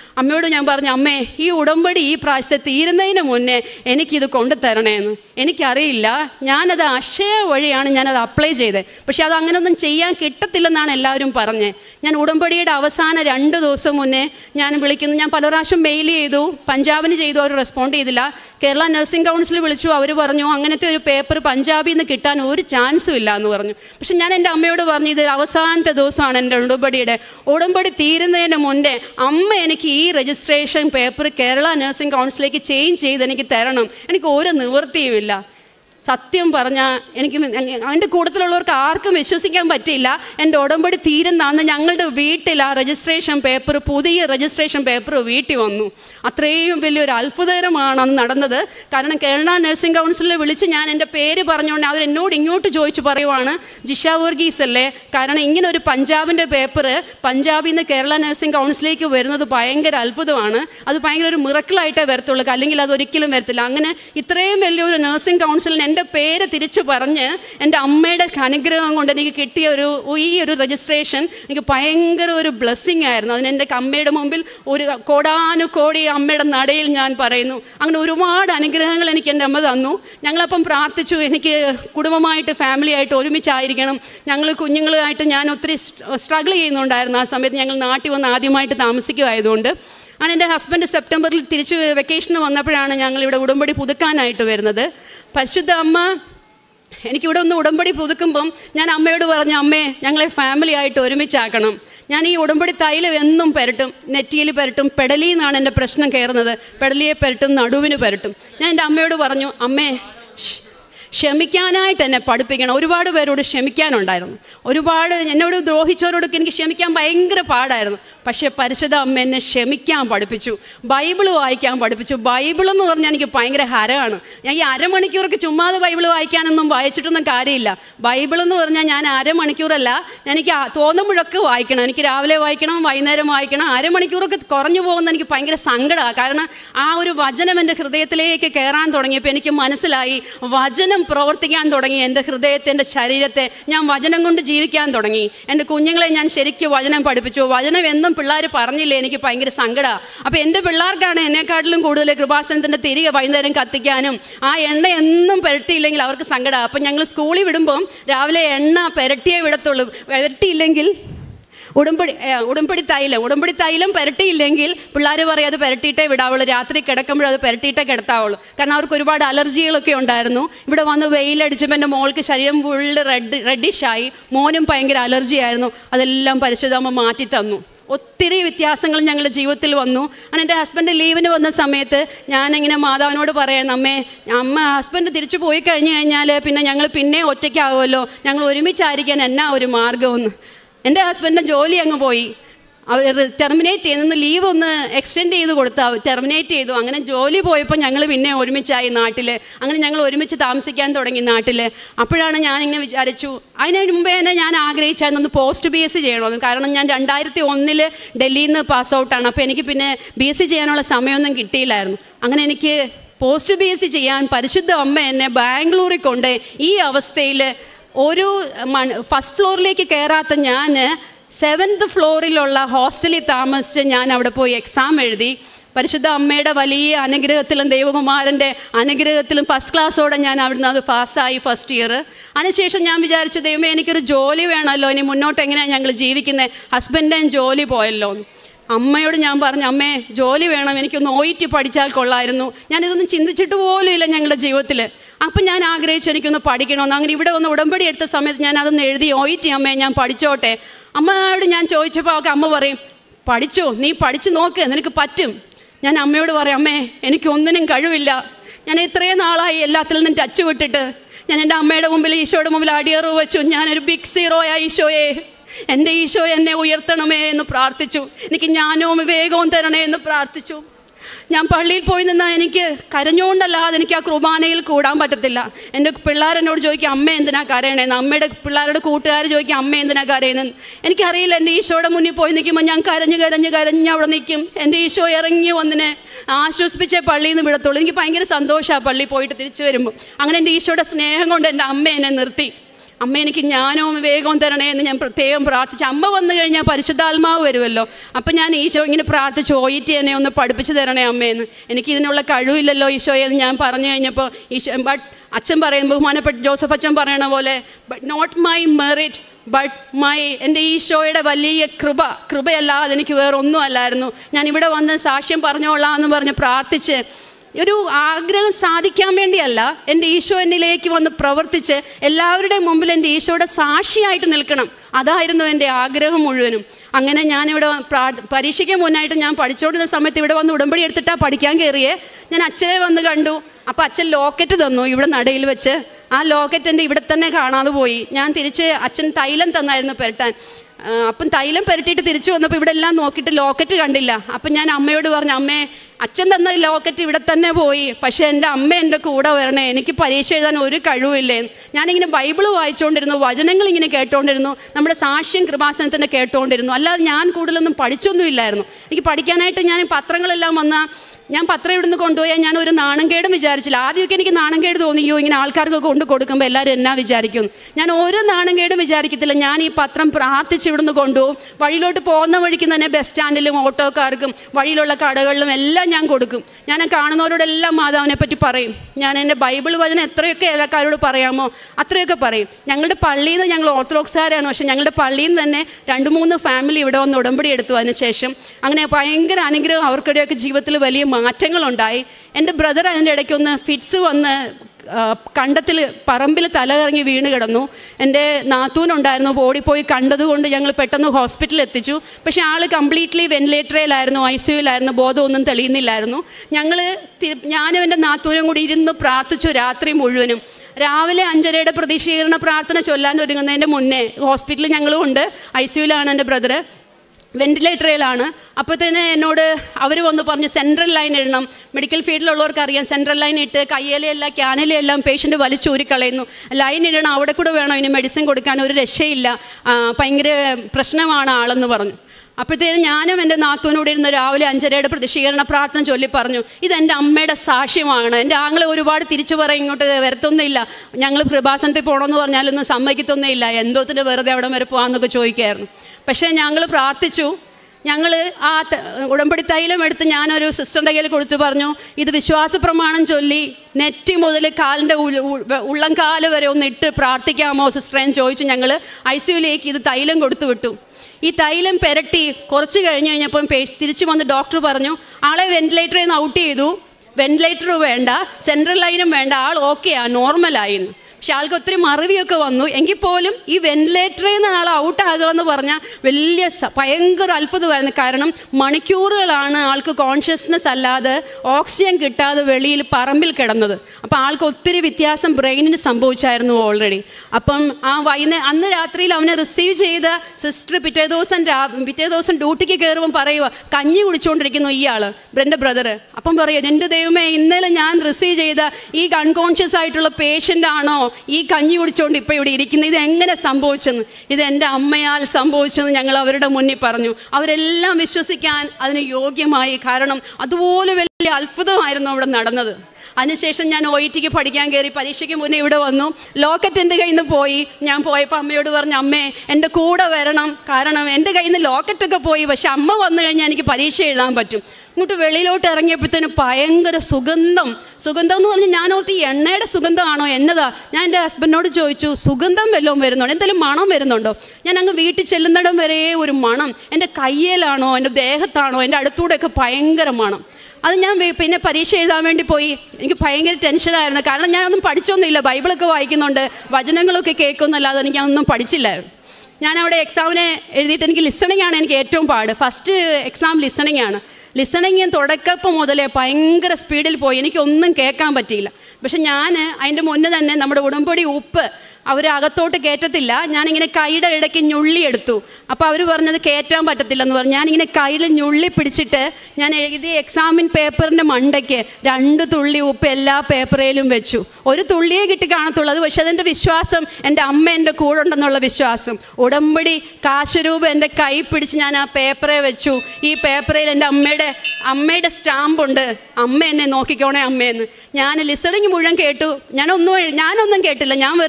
അമ്മയോട് ഞാൻ പറഞ്ഞു അമ്മേ ഈ ഉടമ്പടി ഈ പ്രാവശ്യത്തെ തീരുന്നതിന് മുന്നേ എനിക്കിത് കൊണ്ടു തരണേന്ന് എനിക്കറിയില്ല ഞാനത് അക്ഷയ വഴിയാണ് ഞാനത് അപ്ലൈ ചെയ്തത് പക്ഷെ അത് അങ്ങനെയൊന്നും ചെയ്യാൻ കിട്ടത്തില്ലെന്നാണ് എല്ലാവരും പറഞ്ഞത് ഞാൻ ഉടമ്പടിയുടെ അവസാന രണ്ട് ദിവസം മുന്നേ ഞാൻ വിളിക്കുന്നു ഞാൻ പല പ്രാവശ്യം മെയിൽ ചെയ്തു പഞ്ചാബിന് ചെയ്തു അവർ റെസ്പോണ്ട് ചെയ്തില്ല കേരള നഴ്സിംഗ് കൗൺസിൽ വിളിച്ചു അവർ പറഞ്ഞു അങ്ങനത്തെ ഒരു പേപ്പർ പഞ്ചാബിൽ നിന്ന് കിട്ടാൻ ഒരു ചാൻസും ഇല്ല എന്ന് പറഞ്ഞു പക്ഷെ ഞാൻ എൻ്റെ അമ്മയോട് പറഞ്ഞു ഇത് അവസാനത്തെ ദിവസമാണ് എൻ്റെ ഉടമ്പടിയുടെ ഉടമ്പടി തീരുന്നതിന് മുന്നേ അമ്മ എനിക്ക് ഈ രജിസ്ട്രേഷൻ പേപ്പർ കേരള നഴ്സിംഗ് കൗൺസിലേക്ക് ചേഞ്ച് ചെയ്ത് എനിക്ക് തരണം എനിക്ക് ഒരു നിവൃത്തിയുമില്ല സത്യം പറഞ്ഞാൽ എനിക്ക് അതിൻ്റെ കൂട്ടത്തിലുള്ളവർക്ക് ആർക്കും വിശ്വസിക്കാൻ പറ്റില്ല എൻ്റെ ഉടമ്പടി തീരുന്ന അന്ന് ഞങ്ങളുടെ വീട്ടിൽ ആ രജിസ്ട്രേഷൻ പേപ്പർ പുതിയ രജിസ്ട്രേഷൻ പേപ്പർ വീട്ടിൽ വന്നു അത്രയും വലിയൊരു അത്ഭുതകരമാണ് അന്ന് നടന്നത് കാരണം കേരള നഴ്സിംഗ് കൗൺസിലിൽ വിളിച്ച് ഞാൻ എൻ്റെ പേര് പറഞ്ഞുകൊണ്ട് അവർ എന്നോട് ഇങ്ങോട്ട് ചോദിച്ചു പറയുവാണ് ജിഷ വർഗീസ് അല്ലേ കാരണം ഇങ്ങനെ ഒരു പഞ്ചാബിൻ്റെ പേപ്പർ പഞ്ചാബിൽ നിന്ന് കേരള നഴ്സിംഗ് കൗൺസിലേക്ക് വരുന്നത് ഭയങ്കര അത്ഭുതമാണ് അത് ഭയങ്കര ഒരു മിറക്കിളായിട്ടേ വരത്തുള്ളൂ അല്ലെങ്കിൽ അത് ഒരിക്കലും വരത്തില്ല അങ്ങനെ ഇത്രയും വലിയൊരു നഴ്സിംഗ് കൗൺസിലിന് എൻ്റെ പേര് തിരിച്ചു പറഞ്ഞ് എൻ്റെ അമ്മയുടെ അനുഗ്രഹം കൊണ്ട് എനിക്ക് കിട്ടിയ ഒരു ഈ ഒരു രജിസ്ട്രേഷൻ എനിക്ക് ഭയങ്കര ഒരു ബ്ലെസ്സിങ് ആയിരുന്നു അതിന് എൻ്റെ അമ്മയുടെ മുമ്പിൽ ഒരു കോടാനുകോടി അമ്മയുടെ നടയിൽ ഞാൻ പറയുന്നു അങ്ങനെ ഒരുപാട് അനുഗ്രഹങ്ങൾ എനിക്ക് എൻ്റെ അമ്മ തന്നു ഞങ്ങളപ്പം പ്രാർത്ഥിച്ചു എനിക്ക് കുടുംബമായിട്ട് ഫാമിലി ആയിട്ട് ഒരുമിച്ചായിരിക്കണം ഞങ്ങൾ കുഞ്ഞുങ്ങളുമായിട്ട് ഞാൻ ഒത്തിരി സ്ട്രഗിൾ ചെയ്യുന്നുണ്ടായിരുന്നു ആ സമയത്ത് ഞങ്ങൾ നാട്ടിൽ വന്ന് ആദ്യമായിട്ട് താമസിക്കുമായതുകൊണ്ട് അങ്ങനെ എൻ്റെ ഹസ്ബൻഡ് സെപ്റ്റംബറിൽ തിരിച്ച് വെക്കേഷന് വന്നപ്പോഴാണ് ഞങ്ങൾ ഇവിടെ ഉടമ്പടി പുതുക്കാനായിട്ട് വരുന്നത് പരിശുദ്ധ അമ്മ എനിക്കിവിടെ ഒന്ന് ഉടമ്പടി പുതുക്കുമ്പം ഞാൻ അമ്മയോട് പറഞ്ഞു അമ്മേ ഞങ്ങളെ ഫാമിലി ആയിട്ട് ഒരുമിച്ചാക്കണം ഞാൻ ഈ ഉടമ്പടി തൈലം എന്നും പെരട്ടും നെറ്റിയിൽ പെരട്ടും പെടലിയിൽ നിന്നാണ് എൻ്റെ പ്രശ്നം കയറുന്നത് പെടലിയെ പെരട്ടും നടുവിന് പെരട്ടും ഞാൻ എൻ്റെ അമ്മയോട് പറഞ്ഞു അമ്മേ ഷ്, ക്ഷമിക്കാനായിട്ട് എന്നെ പഠിപ്പിക്കണം ഒരുപാട് പേരോട് ക്ഷമിക്കാനുണ്ടായിരുന്നു ഒരുപാട് എന്നോട് ദ്രോഹിച്ചവരോടൊക്കെ എനിക്ക് ക്ഷമിക്കാൻ ഭയങ്കര പാടായിരുന്നു പക്ഷേ പരിശുദ്ധ അമ്മ എന്നെ ക്ഷമിക്കാൻ പഠിപ്പിച്ചു ബൈബിൾ വായിക്കാൻ പഠിപ്പിച്ചു ബൈബിൾ എന്ന് പറഞ്ഞാൽ എനിക്ക് ഭയങ്കര ഹരമാണ് ഞാൻ ഈ അരമണിക്കൂറൊക്കെ ചുമ്മാതെ ബൈബിൾ വായിക്കാനൊന്നും വായിച്ചിട്ടൊന്നും കാര്യമില്ല ബൈബിൾ എന്ന് പറഞ്ഞാൽ ഞാൻ അരമണിക്കൂറല്ല എനിക്ക് ആ- തോന്നുമ്പോഴൊക്കെ വായിക്കണം എനിക്ക് രാവിലെ വായിക്കണം വൈകുന്നേരം വായിക്കണം അരമണിക്കൂറൊക്കെ കുറഞ്ഞു പോകുന്ന എനിക്ക് ഭയങ്കര സങ്കടമാണ് കാരണം ആ ഒരു വചനം എൻ്റെ ഹൃദയത്തിലേക്ക് കയറാൻ തുടങ്ങിയപ്പോൾ എനിക്ക് മനസ്സിലായി വചനം പ്രവർത്തിക്കാൻ തുടങ്ങി എൻ്റെ ഹൃദയത്തെ എൻ്റെ ശരീരത്തെ ഞാൻ വചനം കൊണ്ട് ജീവിക്കാൻ തുടങ്ങി എൻ്റെ കുഞ്ഞുങ്ങളെ ഞാൻ ശരിക്കും വചനം പഠിപ്പിച്ചു വചനം എന്നും പിള്ളേർ പറഞ്ഞില്ലേ എനിക്ക് ഭയങ്കര സങ്കടമാണ് അപ്പോൾ എൻ്റെ പിള്ളേർക്കാണ് എന്നെക്കാട്ടിലും കൂടുതൽ കൃപാസനത്തിൻ്റെ തിരികെ വൈകുന്നേരം കത്തിക്കാനും ആ എണ്ണ എന്നും പുരട്ടിയില്ലെങ്കിൽ അവർക്ക് സങ്കടമാണ് അപ്പം ഞങ്ങൾ സ്കൂളിൽ വിടുമ്പം രാവിലെ എണ്ണ പുരട്ടിയേ വിടത്തുള്ളൂ പുരട്ടിയില്ലെങ്കിൽ ഉടമ്പടി ഏ, ഉടമ്പടി തൈലം ഉടമ്പടി തൈലം പുരട്ടിയില്ലെങ്കിൽ പിള്ളേർ പറയും അത് പുരട്ടിയിട്ടേ വിടാവുള്ളൂ രാത്രി കിടക്കുമ്പോഴും അത് പുരട്ടിയിട്ടേ കിടത്താവുള്ളൂ കാരണം അവർക്ക് ഒരുപാട് അലർജികളൊക്കെ ഉണ്ടായിരുന്നു ഇവിടെ വന്ന് വെയിലടിച്ചപ്പോൾ എൻ്റെ മോൾക്ക് ശരീരം ഫുള്ള് റെഡ് റെഡിഷായി മോനും ഭയങ്കര അലർജി ആയിരുന്നു അതെല്ലാം പരിശുദ്ധമ്മ മാറ്റി തന്നു ഒത്തിരി വ്യത്യാസങ്ങൾ ഞങ്ങളുടെ ജീവിതത്തിൽ വന്നു അങ്ങനെ എൻ്റെ ഹസ്ബൻഡ് ലീവിന് വന്ന സമയത്ത് ഞാനിങ്ങനെ മാതാവിനോട് പറയാം അമ്മേ അമ്മ ഹസ്ബൻഡ് തിരിച്ചു പോയി കഴിഞ്ഞു കഴിഞ്ഞാൽ പിന്നെ ഞങ്ങൾ പിന്നെ ഒറ്റയ്ക്കാവുമല്ലോ ഞങ്ങൾ ഒരുമിച്ചായിരിക്കാൻ എന്നാ ഒരു മാർഗ്ഗമെന്ന് എൻ്റെ ഹസ്ബൻഡിൻ്റെ ജോലി അങ്ങ് പോയി അവർ ടെർമിനേറ്റ് ചെയ്തു ലീവ് ഒന്ന് എക്സ്റ്റെൻഡ് ചെയ്ത് കൊടുത്തു ടെർമിനേറ്റ് ചെയ്തു അങ്ങനെ ജോലി പോയപ്പോൾ ഞങ്ങൾ പിന്നെ ഒരുമിച്ചായി നാട്ടിൽ അങ്ങനെ ഞങ്ങൾ ഒരുമിച്ച് താമസിക്കാൻ തുടങ്ങി നാട്ടിൽ അപ്പോഴാണ് ഞാനിങ്ങനെ വിചാരിച്ചു അതിന് മുമ്പേ തന്നെ ഞാൻ ആഗ്രഹിച്ചായിരുന്നു ഒന്ന് പോസ്റ്റ് ബി എസ് സി ചെയ്യണമെന്ന് കാരണം ഞാൻ രണ്ടായിരത്തി ഒന്നിൽ ഡൽഹിയിൽ നിന്ന് പാസ് ഔട്ടാണ് അപ്പോൾ എനിക്ക് പിന്നെ ബി എസ് സി ചെയ്യാനുള്ള സമയമൊന്നും കിട്ടിയില്ലായിരുന്നു അങ്ങനെ എനിക്ക് പോസ്റ്റ് ബി എസ് സി ചെയ്യാൻ പരിശുദ്ധ അമ്മ എന്നെ ബാംഗ്ലൂരിൽ കൊണ്ട് ഈ അവസ്ഥയിൽ ഒരു മൺ ഫസ്റ്റ് ഫ്ലോറിലേക്ക് കയറാത്ത ഞാൻ സെവൻത് ഫ്ലോറിലുള്ള ഹോസ്റ്റലിൽ താമസിച്ച് ഞാൻ അവിടെ പോയി എക്സാം എഴുതി പരിശുദ്ധ അമ്മയുടെ വലിയ അനുഗ്രഹത്തിലും ദൈവകുമാരൻ്റെ അനുഗ്രഹത്തിലും ഫസ്റ്റ് ക്ലാസ്സോടെ ഞാൻ അവിടുന്ന് അത് പാസ്സായി ഫസ്റ്റ് ഇയർ അതിനുശേഷം ഞാൻ വിചാരിച്ചു ദൈവമേ എനിക്കൊരു ജോലി വേണമല്ലോ ഇനി മുന്നോട്ട് എങ്ങനെയാണ് ഞങ്ങൾ ജീവിക്കുന്നത് ഹസ്ബൻഡും ജോലി പോയല്ലോ എന്ന്. അമ്മയോട് ഞാൻ പറഞ്ഞു അമ്മേ ജോലി വേണം എനിക്കൊന്ന് ഒയിറ്റ് പഠിച്ചാൽ കൊള്ളായിരുന്നു ഞാനിതൊന്നും ചിന്തിച്ചിട്ട് പോലും ഇല്ല ഞങ്ങളുടെ ജീവിതത്തിൽ അപ്പം ഞാൻ ആഗ്രഹിച്ചു എനിക്കൊന്ന് പഠിക്കണമെന്ന് അങ്ങനെ ഇവിടെ വന്ന് ഉടമ്പടി എടുത്ത സമയത്ത് ഞാൻ അതൊന്ന് എഴുതി ഒയിറ്റ് അമ്മേ ഞാൻ പഠിച്ചോട്ടെ അമ്മയോട് ഞാൻ ചോദിച്ചപ്പോൾ ഒക്കെ അമ്മ പറയും പഠിച്ചോ നീ പഠിച്ചു നോക്ക് നിനക്ക് പറ്റും ഞാൻ അമ്മയോട് പറയാം അമ്മേ എനിക്ക് ഒന്നിനും കഴിവില്ല ഞാൻ ഇത്രയും നാളായി എല്ലാത്തിൽ നിന്നും ടച്ച് വിട്ടിട്ട് ഞാൻ എൻ്റെ അമ്മയുടെ മുമ്പിൽ ഈശോയുടെ മുമ്പിൽ അടിയറവ് വെച്ചു ഞാനൊരു ബിഗ് സീറോയാ ഈശോയെ എൻ്റെ ഈശോ എന്നെ ഉയർത്തണമേ എന്ന് പ്രാർത്ഥിച്ചു എനിക്ക് ജ്ഞാനവും വിവേകവും തരണേ എന്ന് പ്രാർത്ഥിച്ചു ഞാൻ പള്ളിയിൽ പോയി നിന്നാൽ എനിക്ക് കരഞ്ഞുകൊണ്ടല്ലാതെ എനിക്ക് ആ കുർബാനയിൽ കൂടാൻ പറ്റത്തില്ല എൻ്റെ പിള്ളേരെന്നോട് ചോദിക്കും അമ്മ എന്തിനാ കരയണേന്ന് അമ്മയുടെ പിള്ളേരുടെ കൂട്ടുകാർ ചോദിക്കും അമ്മ എന്തിനാ കരയുന്നത് എനിക്കറിയില്ല എൻ്റെ ഈശോയുടെ മുന്നിൽ പോയി നിൽക്കുമ്പോൾ ഞാൻ കരഞ്ഞ് കരഞ്ഞ് കരഞ്ഞ് അവിടെ നിൽക്കും എൻ്റെ ഈശോ ഇറങ്ങി വന്നിനെ ആശ്വസിപ്പിച്ചേ പള്ളിയിൽ നിന്ന് വിടത്തുള്ളൂ എനിക്ക് ഭയങ്കര സന്തോഷമാണ് പള്ളിയിൽ പോയിട്ട് തിരിച്ചു വരുമ്പോൾ അങ്ങനെ എൻ്റെ ഈശോയുടെ സ്നേഹം കൊണ്ട് എൻ്റെ അമ്മ എന്നെ നിർത്തി അമ്മ എനിക്ക് ജ്ഞാനവും വിവേകവും തരണേ എന്ന് ഞാൻ പ്രത്യേകം പ്രാർത്ഥിച്ചു അമ്മ വന്നു കഴിഞ്ഞാൽ പരിശുദ്ധാത്മാവ് വരുമല്ലോ അപ്പം ഞാൻ ഈശോ ഇങ്ങനെ പ്രാർത്ഥിച്ചു ഓയിറ്റ് എന്നെ ഒന്ന് പഠിപ്പിച്ചു തരണേ അമ്മയെന്ന് എനിക്ക് ഇതിനുള്ള കഴിവില്ലല്ലോ ഈശോയെ എന്ന് ഞാൻ പറഞ്ഞു കഴിഞ്ഞപ്പോൾ ഈശോ ബട്ട് അച്ഛൻ പറയും ബഹുമാനപ്പെട്ട ജോസഫ് അച്ഛൻ പറയണ പോലെ but not my merit but my എൻ്റെ ഈശോയുടെ വലിയ കൃപ കൃപയല്ലാതെ എനിക്ക് വേറെ ഒന്നും അല്ലായിരുന്നു ഞാൻ ഇവിടെ വന്ന് സാക്ഷ്യം പറഞ്ഞോളാം എന്ന് പറഞ്ഞ് പ്രാർത്ഥിച്ച് ഒരു ആഗ്രഹം സാധിക്കാൻ വേണ്ടിയല്ല എൻ്റെ ഈശോ എന്നിലേക്ക് വന്ന് പ്രവർത്തിച്ച് എല്ലാവരുടെയും മുമ്പിൽ എൻ്റെ ഈശോയുടെ സാക്ഷിയായിട്ട് നിൽക്കണം അതായിരുന്നു എൻ്റെ ആഗ്രഹം മുഴുവനും അങ്ങനെ ഞാനിവിടെ പ്രാ പരീക്ഷയ്ക്ക് മുന്നായിട്ട് ഞാൻ പഠിച്ചുകൊണ്ടിരുന്ന സമയത്ത് ഇവിടെ വന്ന് ഉടമ്പടി എടുത്തിട്ടാണ് പഠിക്കാൻ കയറിയേ ഞാൻ അച്ഛനെ വന്ന് കണ്ടു അപ്പോൾ അച്ഛൻ ലോക്കറ്റ് തന്നു ഇവിടെ നടയിൽ വെച്ച് ആ ലോക്കറ്റ് എൻ്റെ ഇവിടെ തന്നെ കാണാതെ പോയി ഞാൻ തിരിച്ച് അച്ഛൻ തൈലം തന്നായിരുന്നു പുരട്ടാൻ ആ, അപ്പം തൈലം പുരട്ടിയിട്ട് തിരിച്ചു വന്നപ്പോൾ ഇവിടെ എല്ലാം നോക്കിയിട്ട് ലോക്കറ്റ് കണ്ടില്ല അപ്പം ഞാൻ അമ്മയോട് പറഞ്ഞു അമ്മേ അച്ഛൻ തന്ന ലോക്കറ്റ് ഇവിടെ തന്നെ പോയി പക്ഷേ എൻ്റെ അമ്മ എൻ്റെ കൂടെ വരണേ എനിക്ക് പരീക്ഷ എഴുതാൻ ഒരു കഴിവില്ലേ ഞാനിങ്ങനെ ബൈബിള് വായിച്ചുകൊണ്ടിരുന്നു വചനങ്ങൾ ഇങ്ങനെ കേട്ടോണ്ടിരുന്നു നമ്മുടെ സാക്ഷ്യം കൃപാസനത്തിൻ്റെ കേട്ടോണ്ടിരുന്നു അല്ലാതെ ഞാൻ കൂടുതലൊന്നും പഠിച്ചൊന്നും ഇല്ലായിരുന്നു എനിക്ക് പഠിക്കാനായിട്ട് ഞാൻ പത്രങ്ങളെല്ലാം വന്ന ഞാൻ പത്രം ഇവിടുന്ന് കൊണ്ടുപോയാൽ ഞാൻ ഒരു നാണംകേടും വിചാരിച്ചില്ല ആദ്യമൊക്കെ എനിക്ക് നാണംകേട് തോന്നിയോ ഇങ്ങനെ ആൾക്കാർക്കൊക്കെ കൊണ്ട് കൊടുക്കുമ്പോൾ എല്ലാവരും എന്നാ വിചാരിക്കും ഞാൻ ഓരോ നാണംകേടും വിചാരിക്കത്തില്ല ഞാൻ ഈ പത്രം പ്രാർത്ഥിച്ച് ഇവിടുന്ന് കൊണ്ടുപോകും വഴിയിലോട്ട് പോകുന്ന വഴിക്ക് തന്നെ ബസ് സ്റ്റാൻഡിലും ഓട്ടോക്കാർക്കും വഴിയിലുള്ള കടകളിലും എല്ലാം ഞാൻ കൊടുക്കും ഞാൻ കാണുന്നവരോടെല്ലാം മാതാവിനെ പറ്റി പറയും ഞാൻ എൻ്റെ ബൈബിൾ വചനം എത്രയൊക്കെ എല്ലാക്കാരോട് പറയാമോ അത്രയൊക്കെ പറയും ഞങ്ങളുടെ പള്ളിയിൽ നിന്ന് ഞങ്ങൾ ഓർത്തഡോക്സുകാരാണ് പക്ഷേ ഞങ്ങളുടെ പള്ളിയിൽ നിന്ന് തന്നെ രണ്ട് മൂന്ന് ഫാമിലി ഇവിടെ വന്ന് ഉടമ്പടി എടുത്തു അതിന് ശേഷം അങ്ങനെ ഭയങ്കര അനുഗ്രഹം അവർക്കിടെയൊക്കെ ജീവിതത്തിൽ വലിയ മാറ്റങ്ങളുണ്ടായി എൻ്റെ ബ്രദർ അതിൻ്റെ ഇടയ്ക്ക് ഒന്ന് ഫിറ്റ്സ് വന്ന് കണ്ടത്തിൽ പറമ്പിൽ തലകറങ്ങി വീണ് കിടന്നു എൻ്റെ നാത്തൂനുണ്ടായിരുന്നു അപ്പോൾ ഓടിപ്പോയി കണ്ടതുകൊണ്ട് ഞങ്ങൾ പെട്ടെന്ന് ഹോസ്പിറ്റലിൽ എത്തിച്ചു പക്ഷേ ആൾ കംപ്ലീറ്റ്ലി വെന്റിലേറ്ററിലായിരുന്നു ഐ സിയുലായിരുന്നു ബോധമൊന്നും തെളിയുന്നില്ലായിരുന്നു ഞങ്ങൾ ഞാനും എൻ്റെ നാത്തൂനും കൂടി ഇരുന്ന് പ്രാർത്ഥിച്ചു രാത്രി മുഴുവനും രാവിലെ അഞ്ചരയുടെ പ്രതീക്ഷീകരണ പ്രാർത്ഥന ചൊല്ലാൻ ഒരുങ്ങുന്നതിൻ്റെ മുന്നേ ഹോസ്പിറ്റലിൽ ഞങ്ങളും ഉണ്ട് ഐ സിയുലാണ് എൻ്റെ ബ്രദർ വെന്റിലേറ്ററിലാണ് അപ്പോൾ തന്നെ എന്നോട് അവർ വന്ന് പറഞ്ഞു സെൻട്രൽ ലൈൻ ഇടണം മെഡിക്കൽ ഫീൽഡിലുള്ളവർക്ക് അറിയാം സെൻട്രൽ ലൈൻ ഇട്ട് കയ്യിലെല്ലാം ക്യാനിലെല്ലാം പേഷ്യൻ്റ് വലിച്ചൂരി കളയുന്നു ലൈൻ ഇടണം അവിടെ കൂടെ വേണം ഇനി മെഡിസിൻ കൊടുക്കാൻ ഒരു രക്ഷയില്ല ആ, ഭയങ്കര പ്രശ്നമാണ് ആളെന്ന് പറഞ്ഞു അപ്പോഴത്തേനും ഞാനും എൻ്റെ നാത്തൂനോട് ഇരുന്ന് രാവിലെ അഞ്ചരയുടെ പ്രതിഷീകരണ പ്രാർത്ഥന ചൊല്ലി പറഞ്ഞു ഇതെൻ്റെ അമ്മയുടെ സാക്ഷ്യമാണ് എൻ്റെ ആങ്ങളെ ഒരുപാട് തിരിച്ചു പറയും ഇങ്ങോട്ട് വരത്തൊന്നുമില്ല ഞങ്ങൾ കൃപാസനത്തിൽ പോകണമെന്ന് പറഞ്ഞാലൊന്നും സമ്മതിക്കത്തൊന്നുമില്ല എന്തോത്തിൻ്റെ വെറുതെ അവിടെ വരെ പോകാമെന്നൊക്കെ ചോദിക്കായിരുന്നു പക്ഷേ ഞങ്ങൾ പ്രാർത്ഥിച്ചു ഞങ്ങൾ ആ ത- ഉടമ്പടി തൈലം എടുത്ത് ഞാനൊരു സിസ്റ്ററിൻ്റെ കയ്യിൽ കൊടുത്തു പറഞ്ഞു ഇത് വിശ്വാസ പ്രമാണം ചൊല്ലി നെറ്റി മുതൽ കാലിൻ്റെ ഉള്ളം കാല് വരെ ഒന്ന് ഇട്ട് പ്രാർത്ഥിക്കാമോ സിസ്റ്ററേന്ന് ചോദിച്ചു ഞങ്ങൾ ഐ സിയുലേക്ക് ഇത് തൈലം കൊടുത്തു വിട്ടു ഈ തൈലം പെരട്ടി കുറച്ച് കഴിഞ്ഞ് കഴിഞ്ഞപ്പം പേ തിരിച്ചു വന്ന് ഡോക്ടർ പറഞ്ഞു ആളെ വെന്റിലേറ്ററിൽ നിന്ന് ഔട്ട് ചെയ്തു വെന്റിലേറ്റർ വേണ്ട സെൻട്രൽ ലൈനും വേണ്ട ആൾ ഓക്കെയാ നോർമലായിന്ന് പക്ഷെ ആൾക്ക് ഒത്തിരി മറിവിയൊക്കെ വന്നു എങ്കിൽ പോലും ഈ വെന്റിലേറ്ററിൽ നിന്ന് ആൾ ഔട്ട് ആകുക എന്ന് പറഞ്ഞാൽ വലിയ സ- ഭയങ്കര അത്ഭുതമായിരുന്നു കാരണം മണിക്കൂറുകളാണ് ആൾക്ക് കോൺഷ്യസ്നെസ് അല്ലാതെ ഓക്സിജൻ കിട്ടാതെ വെളിയിൽ പറമ്പിൽ കിടന്നത് അപ്പോൾ ആൾക്ക് ഒത്തിരി വ്യത്യാസം ബ്രെയിനിന് സംഭവിച്ചായിരുന്നു ഓൾറെഡി അപ്പം ആ വൈകുന്നേരം അന്ന് രാത്രിയിൽ അവനെ റിസീവ് ചെയ്ത സിസ്റ്റർ പിറ്റേ ദിവസം രാ പിറ്റേ ദിവസം ഡ്യൂട്ടിക്ക് കയറുമ്പോൾ പറയുക കഞ്ഞി കുടിച്ചുകൊണ്ടിരിക്കുന്നു ഇയാൾ എൻ്റെ ബ്രദർ അപ്പം പറയുക എൻ്റെ ദൈവമേ ഇന്നലെ ഞാൻ റിസീവ് ചെയ്ത ഈ അൺകോൺഷ്യസ് ആയിട്ടുള്ള പേഷ്യൻ്റ് ആണോ ഈ കഞ്ഞി കുടിച്ചുകൊണ്ട് ഇപ്പോൾ ഇവിടെ ഇരിക്കുന്നത് ഇത് എങ്ങനെ സംഭവിച്ചെന്ന് ഇത് എൻ്റെ അമ്മയാൽ സംഭവിച്ചെന്ന് ഞങ്ങൾ അവരുടെ മുന്നിൽ പറഞ്ഞു അവരെല്ലാം വിശ്വസിക്കാൻ അതിന് യോഗ്യമായി കാരണം അതുപോലെ വലിയ അത്ഭുതമായിരുന്നു അവിടെ നടന്നത് അതിനുശേഷം ഞാൻ ഒ ഇ ടിക്ക് പഠിക്കാൻ കയറി പരീക്ഷയ്ക്ക് മുന്നേ ഇവിടെ വന്നു ലോക്കറ്റ് എൻ്റെ കയ്യിൽ നിന്ന് പോയി ഞാൻ പോയപ്പോൾ അമ്മയോട് പറഞ്ഞു അമ്മേ എൻ്റെ കൂടെ വരണം കാരണം എൻ്റെ കയ്യിൽ നിന്ന് ലോക്കറ്റൊക്കെ പോയി പക്ഷെ അമ്മ വന്നു കഴിഞ്ഞാൽ എനിക്ക് പരീക്ഷ എഴുതാൻ പറ്റും ഇങ്ങോട്ട് വെളിയിലോട്ട് ഇറങ്ങിയപ്പോഴത്തേന് ഭയങ്കര സുഗന്ധം സുഗന്ധം എന്ന് പറഞ്ഞാൽ ഞാൻ ഓർത്ത് ഈ എണ്ണയുടെ സുഗന്ധമാണോ എന്നതാ ഞാൻ എൻ്റെ ഹസ്ബൻഡിനോട് ചോദിച്ചു സുഗന്ധം വല്ലതും വരുന്നുണ്ടോ എന്തെങ്കിലും മണം വരുന്നുണ്ടോ ഞാൻ അങ്ങ് വീട്ടിൽ ചെല്ലുന്നിടം വരെ ഒരു മണം എൻ്റെ കയ്യിലാണോ എൻ്റെ ദേഹത്താണോ എൻ്റെ അടുത്തൂടെയൊക്കെ ഭയങ്കര മണം അത് ഞാൻ വി- പിന്നെ പരീക്ഷ എഴുതാൻ വേണ്ടി പോയി എനിക്ക് ഭയങ്കര ടെൻഷനായിരുന്നു കാരണം ഞാനൊന്നും പഠിച്ചൊന്നുമില്ല ബൈബിളൊക്കെ വായിക്കുന്നുണ്ട് വചനങ്ങളൊക്കെ കേൾക്കുമെന്നല്ലാതെ എനിക്ക് അതൊന്നും പഠിച്ചില്ലായിരുന്നു ഞാൻ അവിടെ എക്സാമിന് എഴുതിയിട്ട് എനിക്ക് ലിസണിങ് ആണ് എനിക്ക് ഏറ്റവും പാട് ഫസ്റ്റ് എക്സാം ലിസണിങ് ആണ് ലിസണിങ് തുടക്കപ്പം മുതലേ ഭയങ്കര സ്പീഡിൽ പോയി എനിക്കൊന്നും കേൾക്കാൻ പറ്റിയില്ല പക്ഷെ ഞാൻ അതിൻ്റെ മുന്നേ തന്നെ നമ്മുടെ ഉടമ്പടി ഉപ്പ് അവർ അകത്തോട്ട് കയറ്റത്തില്ല ഞാനിങ്ങനെ കൈയുടെ ഇടയ്ക്ക് ഞുള്ളി എടുത്തു അപ്പോൾ അവർ പറഞ്ഞത് കയറ്റാൻ പറ്റത്തില്ലെന്ന് പറഞ്ഞു ഞാനിങ്ങനെ കയ്യിൽ ഞുള്ളി പിടിച്ചിട്ട് ഞാൻ എഴുതിയ എക്സാമിൻ പേപ്പറിൻ്റെ മണ്ടയ്ക്ക് രണ്ട് തുള്ളി ഉപ്പ് എല്ലാ പേപ്പറിലും വെച്ചു ഒരു തുള്ളിയേ കിട്ടി കാണത്തുള്ളൂ അത് പക്ഷെ അതെൻ്റെ വിശ്വാസം എൻ്റെ അമ്മ എൻ്റെ കൂടെ ഉണ്ടെന്നുള്ള വിശ്വാസം ഉടമ്പടി കാശരൂപം എൻ്റെ കൈ പിടിച്ച് ഞാൻ ആ പേപ്പറെ വെച്ചു ഈ പേപ്പറിൽ എൻ്റെ അമ്മയുടെ അമ്മയുടെ സ്റ്റാമ്പുണ്ട് അമ്മ എന്നെ നോക്കിക്കോണേ അമ്മയെന്ന് ഞാൻ ലിസണിങ് മുഴുവൻ കേട്ടു ഞാനൊന്നും എഴു- ഞാനൊന്നും കേട്ടില്ല ഞാൻ വെറുതെ ആൻസർ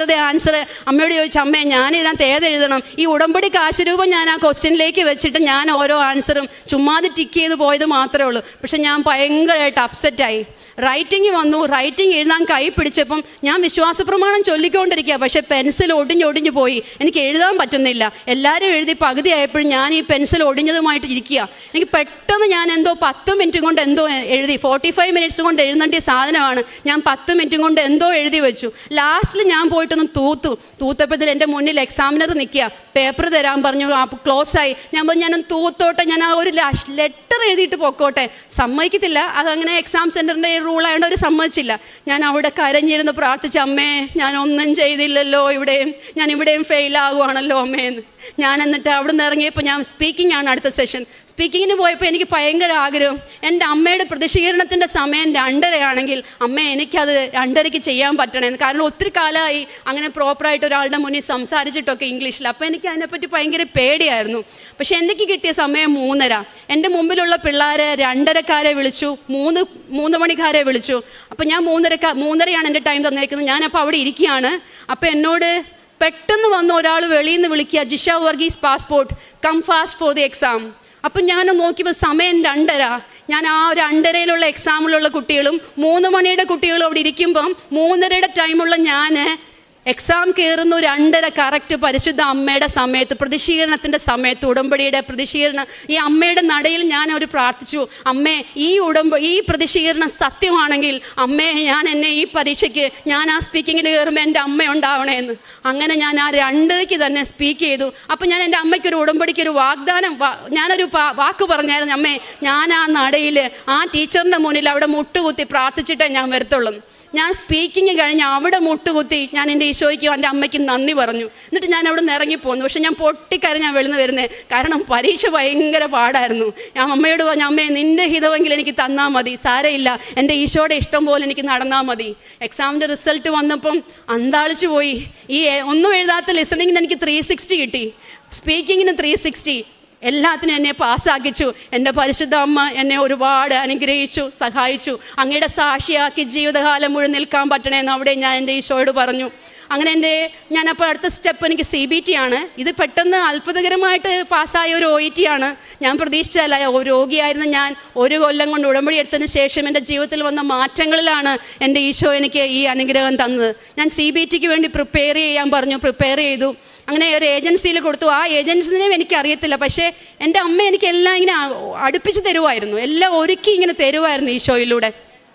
ആൻസർ അമ്മയോട് ചോദിച്ചു അമ്മേ ഞാൻ ഇതിനകത്ത് ഏതെഴുതണം ഈ ഉടമ്പടി കാശുരൂപം ഞാൻ ആ ക്വസ്റ്റ്യനിലേക്ക് വെച്ചിട്ട് ഞാൻ ഓരോ ആൻസറും ചുമ്മാതെ ടിക്ക് ചെയ്ത് പോയത് മാത്രമേ ഉള്ളൂ പക്ഷെ ഞാൻ ഭയങ്കരമായിട്ട് അപ്സെറ്റായി റൈറ്റിംഗ് വന്നു റൈറ്റിംഗ് എഴുതാൻ കൈ പിടിച്ചപ്പം ഞാൻ വിശ്വാസ പ്രമാണം ചൊല്ലിക്കൊണ്ടിരിക്കുക പക്ഷെ പെൻസിൽ ഒടിഞ്ഞ് ഒടിഞ്ഞു പോയി എനിക്ക് എഴുതാൻ പറ്റുന്നില്ല എല്ലാവരും എഴുതി പകുതി ആയപ്പോഴും ഞാൻ ഈ പെൻസിൽ ഒടിഞ്ഞതുമായിട്ട് ഇരിക്കുക എനിക്ക് പെട്ടെന്ന് ഞാൻ എന്തോ പത്ത് മിനിറ്റ് കൊണ്ട് എന്തോ എഴുതി ഫോർട്ടി ഫൈവ് മിനിറ്റ്സ് കൊണ്ട് എഴുതേണ്ട സാധനമാണ് ഞാൻ പത്ത് മിനിറ്റ് കൊണ്ട് എന്തോ എഴുതി വെച്ചു ലാസ്റ്റിൽ ഞാൻ പോയിട്ടൊന്ന് തൂത്തു തൂത്തപ്പോഴത്തിൽ എൻ്റെ മുന്നിൽ എക്സാമിനർ നിൽക്കുക പേപ്പർ തരാൻ പറഞ്ഞു ക്ലോസ് ആയി ഞാൻ പറഞ്ഞു ഞാനൊന്ന് തൂത്തോട്ടെ ഞാൻ ആ ഒരു ലെറ്റർ എഴുതിയിട്ട് പൊക്കോട്ടെ സമ്മതിക്കത്തില്ല അതങ്ങനെ എക്സാം സെൻറ്ററിൻ്റെ റൂൾ ആയതുകൊണ്ട് അവർ സമ്മതിച്ചില്ല ഞാൻ അവിടെ കരഞ്ഞിരുന്ന് പ്രാർത്ഥിച്ച അമ്മേ ഞാൻ ഒന്നും ചെയ്തില്ലല്ലോ ഇവിടെയും ഞാൻ ഇവിടെയും ഫെയിൽ ആകുവാണല്ലോ അമ്മേന്ന് ഞാൻ എന്നിട്ട് അവിടെ നിന്ന് ഇറങ്ങിയപ്പോൾ ഞാൻ സ്പീക്കിംഗ് ആണ് അടുത്ത സെഷൻ സ്പീക്കിങ്ങിന് പോയപ്പോൾ എനിക്ക് ഭയങ്കര ആഗ്രഹം എൻ്റെ അമ്മയുടെ പ്രതിഷീകരണത്തിൻ്റെ സമയം രണ്ടരയാണെങ്കിൽ അമ്മ എനിക്കത് രണ്ടരയ്ക്ക് ചെയ്യാൻ പറ്റണമെന്ന് കാരണം ഒത്തിരി കാലമായി അങ്ങനെ പ്രോപ്പറായിട്ട് ഒരാളുടെ മുന്നിൽ സംസാരിച്ചിട്ടൊക്കെ ഇംഗ്ലീഷിൽ അപ്പോൾ എനിക്ക് അതിനെപ്പറ്റി ഭയങ്കര പേടിയായിരുന്നു പക്ഷെ എനിക്ക് കിട്ടിയ സമയം മൂന്നര എൻ്റെ മുമ്പിലുള്ള പിള്ളേരെ രണ്ടരക്കാരെ വിളിച്ചു മൂന്ന് മൂന്ന് മണിക്കാരെ വിളിച്ചു അപ്പോൾ ഞാൻ മൂന്നരക്ക മൂന്നരയാണ് എൻ്റെ ടൈം തന്നേക്കുന്നത് ഞാനപ്പോൾ അവിടെ ഇരിക്കുകയാണ് അപ്പോൾ എന്നോട് പെട്ടെന്ന് വന്ന് ഒരാൾ വെളിയിൽ നിന്ന് വിളിക്കുക Jisha Varghese passport come fast for the exam അപ്പം ഞാൻ നോക്കിയപ്പോൾ സമയം രണ്ടര ഞാൻ ആ രണ്ടരയിലുള്ള എക്സാമിലുള്ള കുട്ടികളും മൂന്ന് മണിയുടെ കുട്ടികളും അവിടെ ഇരിക്കുമ്പം മൂന്നരയുടെ ടൈമുള്ള ഞാൻ എക്സാം കയറുന്നു രണ്ടര കറക്റ്റ് പരിശുദ്ധ അമ്മയുടെ സമയത്ത് പ്രതിഷീകരണത്തിൻ്റെ സമയത്ത് ഉടമ്പടിയുടെ പ്രതിഷീകരണം ഈ അമ്മയുടെ നടയിൽ ഞാൻ ഒരു പ്രാർത്ഥിച്ചു അമ്മേ ഈ ഉടമ്പ ഈ പ്രതിഷീകരണം സത്യമാണെങ്കിൽ അമ്മേ ഞാൻ എന്നെ ഈ പരീക്ഷയ്ക്ക് ഞാൻ ആ സ്പീക്കിങ്ങിന് കയറുമ്പോൾ എൻ്റെ അമ്മ ഉണ്ടാവണേ എന്ന് അങ്ങനെ ഞാൻ ആ രണ്ടരയ്ക്ക് തന്നെ സ്പീക്ക് ചെയ്തു അപ്പം ഞാൻ എൻ്റെ അമ്മയ്ക്ക് ഒരു ഉടമ്പടിക്ക് ഒരു വാഗ്ദാനം വാ- ഞാനൊരു പാ- വാക്ക് പറഞ്ഞായിരുന്നു അമ്മേ ഞാൻ ആ നടയിൽ ആ ടീച്ചറിൻ്റെ മുന്നിൽ അവിടെ മുട്ടുകുത്തി പ്രാർത്ഥിച്ചിട്ടേ ഞാൻ വരത്തുള്ളൂ ഞാൻ സ്പീക്കിങ് കഴിഞ്ഞ് അവിടെ മുട്ടുകുത്തി ഞാൻ എൻ്റെ ഈശോയ്ക്കും എൻ്റെ അമ്മയ്ക്കും നന്ദി പറഞ്ഞു എന്നിട്ട് ഞാൻ അവിടെ നിന്ന് ഇറങ്ങിപ്പോന്നു പക്ഷെ ഞാൻ പൊട്ടിക്കരഞ്ഞാൽ വെളുന്ന് വരുന്നത് കാരണം പരീക്ഷ ഭയങ്കര പാടായിരുന്നു ഞാൻ അമ്മയോട് പറഞ്ഞു അമ്മേ നിൻ്റെ ഹിതമെങ്കിൽ എനിക്ക് തന്നാൽ മതി സാരമില്ല എൻ്റെ ഈശോയുടെ ഇഷ്ടം പോലെ എനിക്ക് നടന്നാൽ മതി എക്സാമിൻ്റെ റിസൾട്ട് വന്നപ്പം അന്താളിച്ചു പോയി ഈ എ- ഒന്നും എഴുതാത്ത ലിസണിങ്ങിന് എനിക്ക് ത്രീ സിക്സ്റ്റി കിട്ടി സ്പീക്കിങ്ങിന് ത്രീ സിക്സ്റ്റി എല്ലാത്തിനും എന്നെ പാസ്സാക്കിച്ചു എൻ്റെ പരിശുദ്ധ അമ്മ എന്നെ ഒരുപാട് അനുഗ്രഹിച്ചു സഹായിച്ചു അങ്ങയുടെ സാക്ഷിയാക്കി ജീവിതകാലം മുഴുവൻ നിൽക്കാൻ പറ്റണേന്ന് അവിടെ ഞാൻ എൻ്റെ ഈശോയോട് പറഞ്ഞു അങ്ങനെ എൻ്റെ ഞാനപ്പോൾ അടുത്ത സ്റ്റെപ്പ് എനിക്ക് സി ബി ടി ആണ് ഇത് പെട്ടെന്ന് അത്ഭുതകരമായിട്ട് പാസ്സായ ഒരു ഒ ഇ ടി ആണ് ഞാൻ പ്രതീക്ഷിച്ചല്ല ഒരു രോഗിയായിരുന്ന ഞാൻ ഒരു കൊല്ലം കൊണ്ട് ഉടമ്പടി എടുത്തതിന് ശേഷം എൻ്റെ ജീവിതത്തിൽ വന്ന മാറ്റങ്ങളിലാണ് എൻ്റെ ഈശോ എനിക്ക് ഈ അനുഗ്രഹം തന്നത് ഞാൻ സി ബി ടിക്ക് വേണ്ടി പ്രിപ്പയർ ചെയ്യാൻ പറഞ്ഞു പ്രിപ്പയർ ചെയ്തു അങ്ങനെ ഒരു ഏജൻസിയിൽ കൊടുത്തു ആ ഏജൻസിനെയും എനിക്ക് അറിയത്തില്ല പക്ഷേ എൻ്റെ അമ്മ എനിക്ക് എല്ലാം ഇങ്ങനെ ആ- അടുപ്പിച്ച് തരുമായിരുന്നു എല്ലാം ഒരുക്കി ഇങ്ങനെ തരുമായിരുന്നു ഈശോയിലൂടെ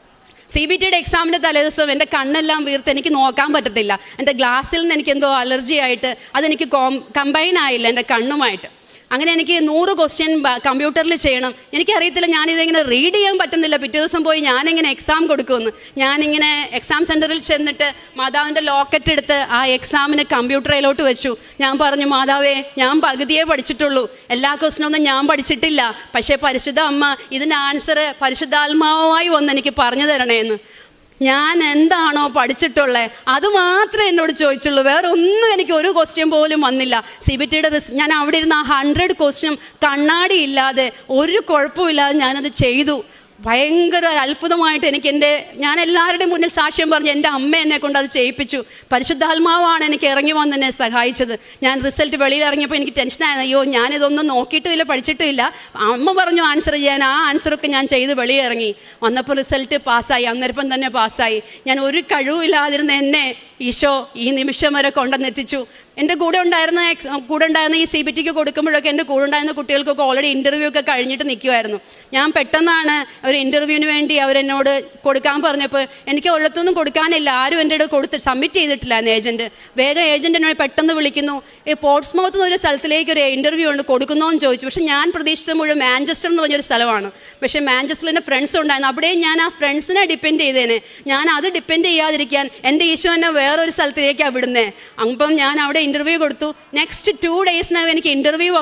സി ബി ടിയുടെ എക്സാമിൻ്റെ തലേദിവസം എൻ്റെ കണ്ണെല്ലാം വീർത്ത് എനിക്ക് നോക്കാൻ പറ്റത്തില്ല എൻ്റെ ഗ്ലാസ്സിൽ നിന്ന് എനിക്ക് എന്തോ അലർജി ആയിട്ട് അതെനിക്ക് കോം കമ്പൈൻ ആയില്ല എൻ്റെ കണ്ണുമായിട്ട് അങ്ങനെ എനിക്ക് നൂറ് ക്വസ്റ്റ്യൻ കമ്പ്യൂട്ടറിൽ ചെയ്യണം എനിക്കറിയത്തില്ല ഞാനിതെങ്ങനെ റീഡ് ചെയ്യാൻ പറ്റുന്നില്ല പിറ്റേ ദിവസം പോയി ഞാനിങ്ങനെ എക്സാം കൊടുക്കുമെന്ന് ഞാനിങ്ങനെ എക്സാം സെൻറ്ററിൽ ചെന്നിട്ട് മാതാവിൻ്റെ ലോക്കറ്റ് എടുത്ത് ആ എക്സാമിന് കമ്പ്യൂട്ടറിലോട്ട് വെച്ചു ഞാൻ പറഞ്ഞു മാതാവേ ഞാൻ പകുതിയേ പഠിച്ചിട്ടുള്ളൂ എല്ലാ ക്വസ്റ്റിനൊന്നും ഞാൻ പഠിച്ചിട്ടില്ല പക്ഷേ പരിശുദ്ധ അമ്മ ഇതിൻ്റെ ആൻസർ പരിശുദ്ധാത്മാവുമായി വന്ന് എനിക്ക് പറഞ്ഞു തരണേന്ന് ഞാൻ എന്താണോ പഠിച്ചിട്ടുള്ളത് അത് മാത്രമേ എന്നോട് ചോദിച്ചുള്ളൂ വേറെ ഒന്നും എനിക്ക് ഒരു ക്വസ്റ്റ്യൻ പോലും വന്നില്ല സി ബി ടിയുടെ ഞാൻ അവിടെ ഇരുന്ന് ആ ഹൺഡ്രഡ് ക്വസ്റ്റ്യനും കണ്ണാടി ഇല്ലാതെ ഒരു കുഴപ്പമില്ലാതെ ഞാനത് ചെയ്തു ഭയങ്കര അത്ഭുതമായിട്ട് എനിക്ക് എൻ്റെ ഞാൻ എല്ലാവരുടെയും മുന്നിൽ സാക്ഷ്യം പറഞ്ഞ് എൻ്റെ അമ്മ എന്നെ കൊണ്ട് അത് ചെയ്യിപ്പിച്ചു പരിശുദ്ധാത്മാവാണ് എനിക്ക് ഇറങ്ങി വന്ന് എന്നെ സഹായിച്ചത് ഞാൻ റിസൾട്ട് വെളിയിൽ ഇറങ്ങിയപ്പോൾ എനിക്ക് ടെൻഷനായിരുന്നു അയ്യോ ഞാനിതൊന്നും നോക്കിയിട്ടുമില്ല പഠിച്ചിട്ടുമില്ല അമ്മ പറഞ്ഞു ആൻസർ ചെയ്യാൻ ആ ആൻസറൊക്കെ ഞാൻ ചെയ്ത് വെളിയിൽ ഇറങ്ങി വന്നപ്പോൾ റിസൾട്ട് പാസ്സായി അന്നേരം തന്നെ പാസ്സായി ഞാൻ ഒരു കഴിവില്ലാതിരുന്ന എന്നെ ഈശോ ഈ നിമിഷം വരെ കൊണ്ടുവന്നെത്തിച്ചു എൻ്റെ കൂടെ ഉണ്ടായിരുന്ന എക്സ് കൂടെ ഉണ്ടായിരുന്ന ഈ സി ബി ടിക്ക് കൊടുക്കുമ്പോഴൊക്കെ എൻ്റെ കൂടെ ഉണ്ടായിരുന്ന കുട്ടികൾക്കൊക്കെ ഓൾറെഡി ഇൻ്റർവ്യൂ ഒക്കെ കഴിഞ്ഞിട്ട് നിൽക്കുമായിരുന്നു ഞാൻ പെട്ടെന്നാണ് ഒരു ഇൻ്റർവ്യൂവിന് വേണ്ടി അവരെന്നോട് കൊടുക്കാൻ പറഞ്ഞപ്പോൾ എനിക്ക് ഒരിടത്തൊന്നും കൊടുക്കാനില്ല ആരും എൻ്റെ അടുത്ത് കൊടുത്ത് സബ്മിറ്റ് ചെയ്തിട്ടില്ലായിരുന്നു ഏജൻറ്റ് വേഗം ഏജൻറ്റ് എന്നോട് പെട്ടെന്ന് വിളിക്കുന്നു ഈ പോർട്സ്മൗത്ത് എന്നൊരു സ്ഥലത്തിലേക്ക് ഒരു ഇൻ്റർവ്യൂ ഉണ്ട് കൊടുക്കുന്നോ എന്ന് ചോദിച്ചു പക്ഷേ ഞാൻ പ്രതീക്ഷിച്ചത് മുഴുവൻ മാഞ്ചസ്റ്റർ എന്ന് പറഞ്ഞൊരു സ്ഥലമാണ് പക്ഷേ മാഞ്ചസ്റ്ററിൽ എൻ്റെ ഫ്രണ്ട്സ് ഉണ്ടായിരുന്നു അവിടെ ഞാൻ ആ ഫ്രണ്ട്സിനെ ഡിപ്പെൻഡ് ചെയ്തേനെ ഞാൻ അത് ഡിപ്പെൻഡ് ചെയ്യാതിരിക്കാൻ എൻ്റെ ഈശോ എന്നെ വേറൊരു സ്ഥലത്തിലേക്കാണ് വിടുന്നത് അപ്പം ഞാൻ അവിടെ ഇൻ്റർവ്യൂ കൊടുത്തു നെക്സ്റ്റ് ടു ഡേയ്സിനകം എനിക്ക് ഇൻ്റർവ്യൂ വന്നു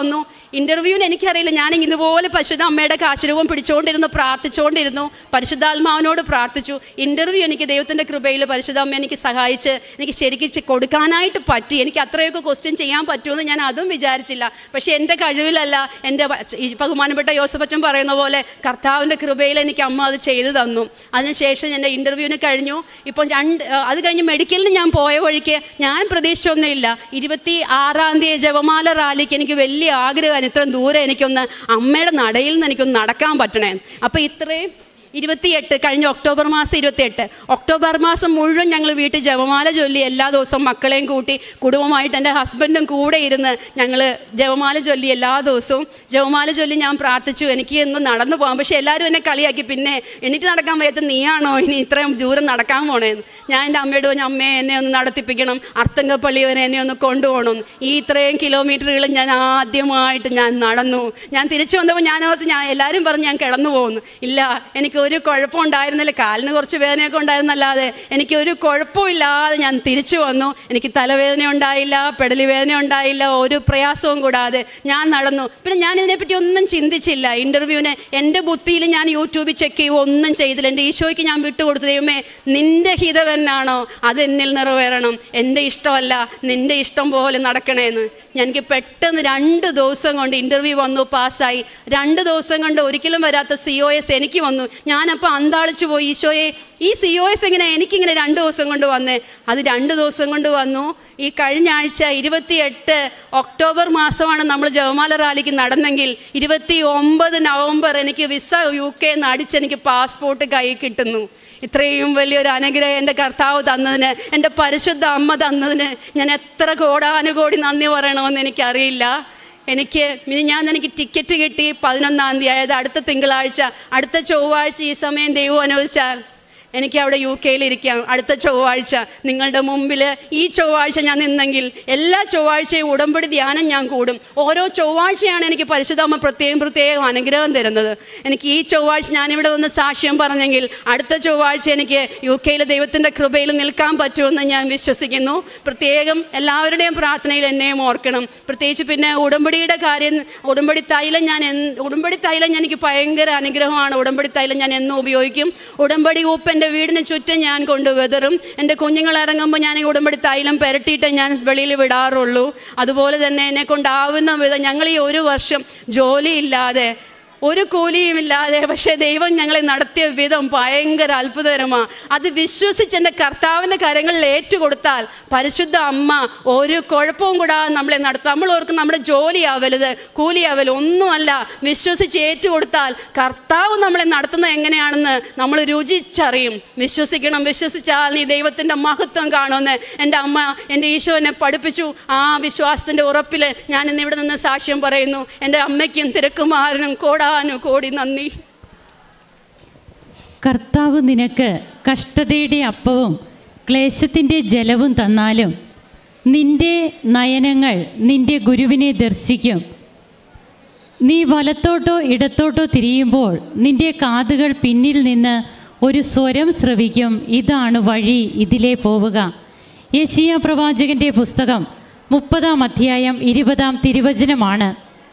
ഇന്റർവ്യൂവിന് എനിക്കറിയില്ല ഞാൻ ഇതുപോലെ പരിശുദ്ധ അമ്മയുടെ കാശുരൂപം പിടിച്ചുകൊണ്ടിരുന്നു പ്രാർത്ഥിച്ചുകൊണ്ടിരുന്നു പരിശുദ്ധാത്മാവിനോട് പ്രാർത്ഥിച്ചു ഇന്റർവ്യൂ എനിക്ക് ദൈവത്തിൻ്റെ കൃപയിൽ പരിശുദ്ധ അമ്മ എനിക്ക് സഹായിച്ച് എനിക്ക് ശരിക്കും ചെ- കൊടുക്കാനായിട്ട് പറ്റി എനിക്ക് അത്രയൊക്കെ ക്വസ്റ്റ്യൻ ചെയ്യാൻ പറ്റുമെന്ന് ഞാൻ അതും വിചാരിച്ചില്ല പക്ഷേ എൻ്റെ കഴിവിലല്ല എൻ്റെ ബ- ഈ ബഹുമാനപ്പെട്ട യോസഫച്ചൻ പറയുന്ന പോലെ കർത്താവിൻ്റെ കൃപയിൽ എനിക്ക് അമ്മ അത് ചെയ്തു തന്നു അതിനുശേഷം എൻ്റെ ഇൻ്റർവ്യൂവിന് കഴിഞ്ഞു ഇപ്പം രണ്ട് ആ, അത് കഴിഞ്ഞ് മെഡിക്കലിന് ഞാൻ പോയ വഴിക്ക് ഞാൻ പ്രതീക്ഷിച്ചൊന്നുമില്ല ഇരുപത്തി ആറാം തീയതി ജപമാല റാലിക്ക് എനിക്ക് വലിയ ആഗ്രഹമാണ് ഇത്രയും ദൂരം എനിക്കൊന്ന് അമ്മയുടെ നടയിൽ നിന്ന് എനിക്കൊന്ന് നടക്കാൻ പറ്റണേ അപ്പോൾ ഇത്രയും ഇരുപത്തിയെട്ട് കഴിഞ്ഞ ഒക്ടോബർ മാസം ഇരുപത്തിയെട്ട് ഒക്ടോബർ മാസം മുഴുവൻ ഞങ്ങൾ വീട്ടിൽ ജപമാല ചൊല്ലി എല്ലാ ദിവസവും മക്കളെയും കൂട്ടി കുടുംബമായിട്ട് എൻ്റെ ഹസ്ബൻഡും കൂടെ ഇരുന്ന് ഞങ്ങൾ ജപമാല ചൊല്ലി എല്ലാ ദിവസവും ജപമാല ചൊല്ലി ഞാൻ പ്രാർത്ഥിച്ചു എനിക്ക് ഇന്ന് നടന്നു പോകാം പക്ഷേ എല്ലാവരും എന്നെ കളിയാക്കി പിന്നെ എണീറ്റ് നടക്കാൻ വയ്യാത്ത നീയാണോ ഇനി ഇത്രയും ദൂരം നടക്കാൻ പോണേന്ന് ഞാൻ എൻ്റെ അമ്മയോട് പറഞ്ഞു അമ്മയെ എന്നെ ഒന്ന് നടത്തിപ്പിക്കണം അർത്തങ്കപ്പള്ളി വരെ എന്നെ ഒന്ന് കൊണ്ടുപോകണം ഈ ഇത്രയും കിലോമീറ്ററുകൾ ഞാൻ ആദ്യമായിട്ട് ഞാൻ നടന്നു ഞാൻ തിരിച്ചു വന്നപ്പോൾ ഞാൻ ഓർത്ത് ഞാൻ എല്ലാവരും പറഞ്ഞ് ഞാൻ കിടന്നു പോകുന്നു ഇല്ല എനിക്ക് ഒരു കുഴപ്പം ഉണ്ടായിരുന്നില്ല കാലിന് കുറച്ച് വേദനയൊക്കെ ഉണ്ടായിരുന്നല്ലാതെ എനിക്ക് ഒരു കുഴപ്പമില്ലാതെ ഞാൻ തിരിച്ചു വന്നു എനിക്ക് തലവേദന ഉണ്ടായില്ല പെടലി വേദന ഉണ്ടായില്ല ഒരു പ്രയാസവും കൂടാതെ ഞാൻ നടന്നു പിന്നെ ഞാൻ ഇതിനെപ്പറ്റി ഒന്നും ചിന്തിച്ചില്ല ഇൻ്റർവ്യൂവിന് എൻ്റെ ബുദ്ധിയിൽ ഞാൻ യൂട്യൂബിൽ ചെക്ക് ചെയ്യുക ഒന്നും ചെയ്തില്ല എൻ്റെ ഈശോയ്ക്ക് ഞാൻ വിട്ടുകൊടുത്തു ദൈവമേ നിൻ്റെ ഹിതം എന്നാണോ അത് എന്നിൽ നിറവേറണം എൻ്റെ ഇഷ്ടമല്ല നിൻ്റെ ഇഷ്ടം പോലെ നടക്കണേന്ന് എനിക്ക് പെട്ടെന്ന് രണ്ട് ദിവസം കൊണ്ട് ഇൻ്റർവ്യൂ വന്നു പാസ്സായി രണ്ട് ദിവസം കൊണ്ട് ഒരിക്കലും വരാത്ത സി ഒ എസ് എനിക്ക് വന്നു ഞാനപ്പോൾ അന്താളിച്ചു പോയി ഈശോയെ ഈ സി ഒ എസ് എങ്ങനെ എനിക്കിങ്ങനെ രണ്ട് ദിവസം കൊണ്ട് വന്നേ അത് രണ്ട് ദിവസം കൊണ്ട് വന്നു ഈ കഴിഞ്ഞ ആഴ്ച ഇരുപത്തിയെട്ട് ഒക്ടോബർ മാസമാണ് നമ്മൾ ജവമാല റാലിക്ക് നടന്നെങ്കിൽ ഇരുപത്തി ഒമ്പത് നവംബർ എനിക്ക് വിസ യു കെ നിന്ന് അടിച്ചെനിക്ക് പാസ്പോർട്ട് കൈ കിട്ടുന്നു ഇത്രയും വലിയൊരു അനുഗ്രഹം എൻ്റെ കർത്താവ് തന്നതിന് എൻ്റെ പരിശുദ്ധ അമ്മ തന്നതിന് ഞാൻ എത്ര കോടാനുകോടി നന്ദി പറയണമെന്ന് എനിക്കറിയില്ല എനിക്ക് ഇനി ഞാൻ എനിക്ക് ടിക്കറ്റ് കിട്ടി പതിനൊന്നാം തീയതി അതായത് അടുത്ത തിങ്കളാഴ്ച അടുത്ത ചൊവ്വാഴ്ച ഈ സമയം ദൈവം അനുവദിച്ചാൽ എനിക്ക് അവിടെ യു കെയിൽ ഇരിക്കാം അടുത്ത ചൊവ്വാഴ്ച നിങ്ങളുടെ മുമ്പിൽ ഈ ചൊവ്വാഴ്ച ഞാൻ നിന്നെങ്കിൽ എല്ലാ ചൊവ്വാഴ്ചയും ഉടമ്പടി ധ്യാനം ഞാൻ കൂടും ഓരോ ചൊവ്വാഴ്ചയാണ് എനിക്ക് പരിശുദ്ധമ്മ പ്രത്യേകം പ്രത്യേകം അനുഗ്രഹം തരുന്നത് എനിക്ക് ഈ ചൊവ്വാഴ്ച ഞാനിവിടെ വന്ന് സാക്ഷ്യം പറഞ്ഞെങ്കിൽ അടുത്ത ചൊവ്വാഴ്ച എനിക്ക് യു കെയിൽ ദൈവത്തിൻ്റെ കൃപയിൽ നിൽക്കാൻ പറ്റുമെന്ന് ഞാൻ വിശ്വസിക്കുന്നു പ്രത്യേകം എല്ലാവരുടെയും പ്രാർത്ഥനയിൽ എന്നെയും ഓർക്കണം പ്രത്യേകിച്ച് പിന്നെ ഉടമ്പടിയുടെ കാര്യം ഉടമ്പടി തൈലം ഞാൻ എന്ന് ഉടമ്പടി തൈലം ഞാൻ എനിക്ക് ഭയങ്കര അനുഗ്രഹമാണ് ഉടമ്പടി തൈലം ഞാൻ എന്നും ഉപയോഗിക്കും ഉടമ്പടി ഉപ്പ് എൻ്റെ വീടിന് ചുറ്റും ഞാൻ കൊണ്ട് വെതറും എൻ്റെ കുഞ്ഞുങ്ങൾ ഇറങ്ങുമ്പോൾ ഞാൻ ഈ ഉടമ്പടി തൈലം പുരട്ടിയിട്ട് ഞാൻ വെളിയിൽ വിടാറുള്ളൂ അതുപോലെ തന്നെ എന്നെ കൊണ്ടാവുന്ന വിധം ഞങ്ങൾ ഈ ഒരു വർഷം ജോലിയില്ലാതെ ഒരു കൂലിയും ഇല്ലാതെ പക്ഷേ ദൈവം ഞങ്ങളെ നടത്തിയ വിധം ഭയങ്കര അത്ഭുതകരമാണ് അത് വിശ്വസിച്ച് എൻ്റെ കർത്താവിൻ്റെ കരങ്ങളിൽ ഏറ്റുകൊടുത്താൽ പരിശുദ്ധ അമ്മ ഒരു കുഴപ്പവും കൂടാതെ നമ്മളെ നടത്തും നമ്മൾ ഓർക്കും നമ്മുടെ ജോലിയാവരുത് കൂലിയാവല് ഒന്നുമല്ല വിശ്വസിച്ച് ഏറ്റുകൊടുത്താൽ കർത്താവ് നമ്മളെ നടത്തുന്നത് എങ്ങനെയാണെന്ന് നമ്മൾ രുചിച്ചറിയും വിശ്വസിക്കണം വിശ്വസിച്ചാൽ നീ ദൈവത്തിൻ്റെ മഹത്വം കാണുമെന്ന് എൻ്റെ അമ്മ എൻ്റെ ഈശോ എന്നെ പഠിപ്പിച്ചു ആ വിശ്വാസത്തിൻ്റെ ഉറപ്പിൽ ഞാൻ ഇന്ന് ഇവിടെ നിന്ന് സാക്ഷ്യം പറയുന്നു എൻ്റെ അമ്മയ്ക്കും തിരക്കുമാരനും കോടാനു കോടി നന്ദി കർത്താവ് നിനക്ക് കഷ്ടതയുടെ അപ്പവും ക്ലേശത്തിൻ്റെ ജലവും തന്നാലും നിന്റെ നയനങ്ങൾ നിന്റെ ഗുരുവിനെ ദർശിക്കും നീ വലത്തോട്ടോ ഇടത്തോട്ടോ തിരിയുമ്പോൾ നിന്റെ കാതുകൾ പിന്നിൽ നിന്ന് ഒരു സ്വരം ശ്രവിക്കും ഇതാണ് വഴി ഇതിലേ പോവുക യേശിയ പ്രവാചകന്റെ പുസ്തകം മുപ്പതാം അധ്യായം ഇരുപതാം തിരുവചനമാണ്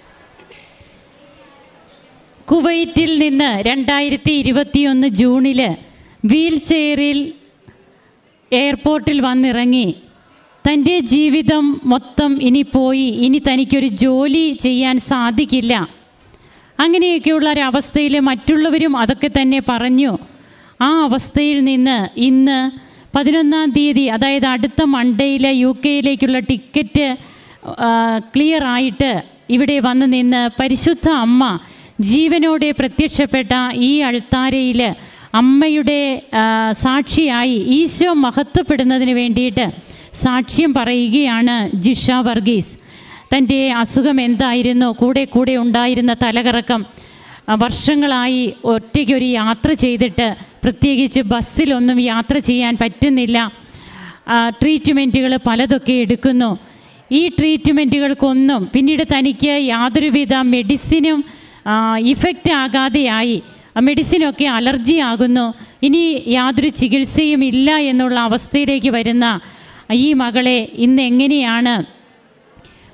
കുവൈറ്റിൽ നിന്ന് രണ്ടായിരത്തി ഇരുപത്തിയൊന്ന് ജൂണിൽ വീൽ ചെയറിൽ എയർപോർട്ടിൽ വന്നിറങ്ങി തൻ്റെ ജീവിതം മൊത്തം ഇനി പോയി ഇനി തനിക്കൊരു ജോലി ചെയ്യാൻ സാധിക്കില്ല അങ്ങനെയൊക്കെയുള്ള ഒരവസ്ഥയിൽ മറ്റുള്ളവരും അതൊക്കെ തന്നെ പറഞ്ഞു ആ അവസ്ഥയിൽ നിന്ന് ഇന്ന് പതിനൊന്നാം തീയതി അതായത് അടുത്ത മൺഡേയിൽ യു കെയിലേക്കുള്ള ടിക്കറ്റ് ക്ലിയർ ആയിട്ട് ഇവിടെ വന്ന് നിന്ന് പരിശുദ്ധ അമ്മ ജീവനോടെ പ്രത്യക്ഷപ്പെട്ട ഈ അൾത്താരയിൽ അമ്മയുടെ ആ, സാക്ഷിയായി ഈശോ മഹത്വപ്പെടുന്നതിന് വേണ്ടിയിട്ട് സാക്ഷ്യം പറയുകയാണ് ജിഷ വർഗീസ് തൻ്റെ അസുഖം എന്തായിരുന്നു കൂടെ കൂടെ ഉണ്ടായിരുന്ന തലകറക്കം ആ, വർഷങ്ങളായി ഒറ്റയ്ക്കൊരു യാത്ര ചെയ്തിട്ട് പ്രത്യേകിച്ച് ബസ്സിലൊന്നും യാത്ര ചെയ്യാൻ പറ്റുന്നില്ല ട്രീറ്റ്മെൻറ്റുകൾ പലതൊക്കെ എടുക്കുന്നു ഈ ട്രീറ്റ്മെൻറ്റുകൾക്കൊന്നും പിന്നീട് തനിക്ക് യാതൊരുവിധ മെഡിസിനും ഇഫക്റ്റ് ആകാതെയായി ആ മെഡിസിനൊക്കെ അലർജി ആകുന്നു ഇനി യാതൊരു ചികിത്സയും ഇല്ല എന്നുള്ള അവസ്ഥയിലേക്ക് വരുന്ന ഈ മകളെ ഇന്ന് എങ്ങനെയാണ്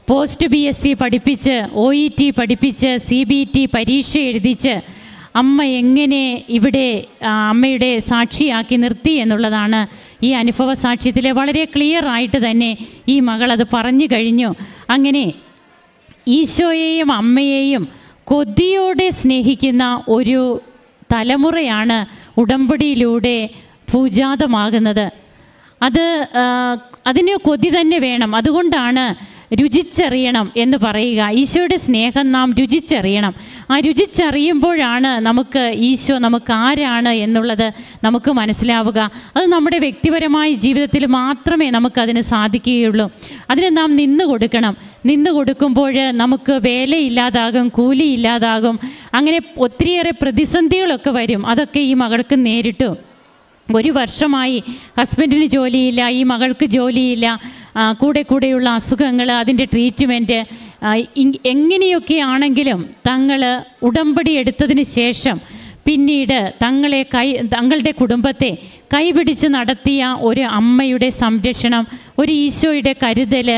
പോസ്റ്റ് ബി എസ് സി പഠിപ്പിച്ച് ഒ ഇ ടി പഠിപ്പിച്ച് സി ബി ടി പരീക്ഷ എഴുതിച്ച് അമ്മ എങ്ങനെ ഇവിടെ ആ, അമ്മയുടെ സാക്ഷിയാക്കി നിർത്തി എന്നുള്ളതാണ് ഈ അനുഭവ സാക്ഷ്യത്തിൽ വളരെ ക്ലിയർ ആയിട്ട് തന്നെ ഈ മകൾ അത് പറഞ്ഞു കഴിഞ്ഞു അങ്ങനെ ഈശോയെയും അമ്മയെയും കൊതിയോടെ സ്നേഹിക്കുന്ന ഒരു തലമുറയാണ് ഉടമ്പടിയിലൂടെ പൂജാതമാകുന്നത് അത് ആ, അതിന് കൊതി തന്നെ വേണം അതുകൊണ്ടാണ് രുചിച്ചറിയണം എന്ന് പറയുക ഈശോയുടെ സ്നേഹം നാം രുചിച്ചറിയണം ആ രുചിച്ചറിയുമ്പോഴാണ് നമുക്ക് ഈശോ നമുക്ക് ആരാണ് എന്നുള്ളത് നമുക്ക് മനസ്സിലാവുക അത് നമ്മുടെ വ്യക്തിപരമായ ജീവിതത്തിൽ മാത്രമേ നമുക്കതിന് സാധിക്കുകയുള്ളൂ അതിന് നാം നിന്ന് കൊടുക്കണം നിന്ന് കൊടുക്കുമ്പോൾ നമുക്ക് വേലയില്ലാതാകും കൂലിയില്ലാതാകും അങ്ങനെ ഒത്തിരിയേറെ പ്രതിസന്ധികളൊക്കെ വരും അതൊക്കെ ഈ മകൾക്ക് നേരിട്ടു ഒരു വർഷമായി ഹസ്ബൻഡിന് ജോലിയില്ല ഈ മകൾക്ക് ജോലിയില്ല ആ, കൂടെ കൂടെയുള്ള അസുഖങ്ങൾ അതിൻ്റെ ട്രീറ്റ്മെൻറ്റ് എങ്ങനെയൊക്കെ ആണെങ്കിലും തങ്ങൾ ഉടമ്പടി എടുത്തതിന് ശേഷം പിന്നീട് തങ്ങളെ കൈ തങ്ങളുടെ കുടുംബത്തെ കൈപിടിച്ച് നടത്തിയ ഒരു അമ്മയുടെ സംരക്ഷണം ഒരു ഈശോയുടെ കരുതൽ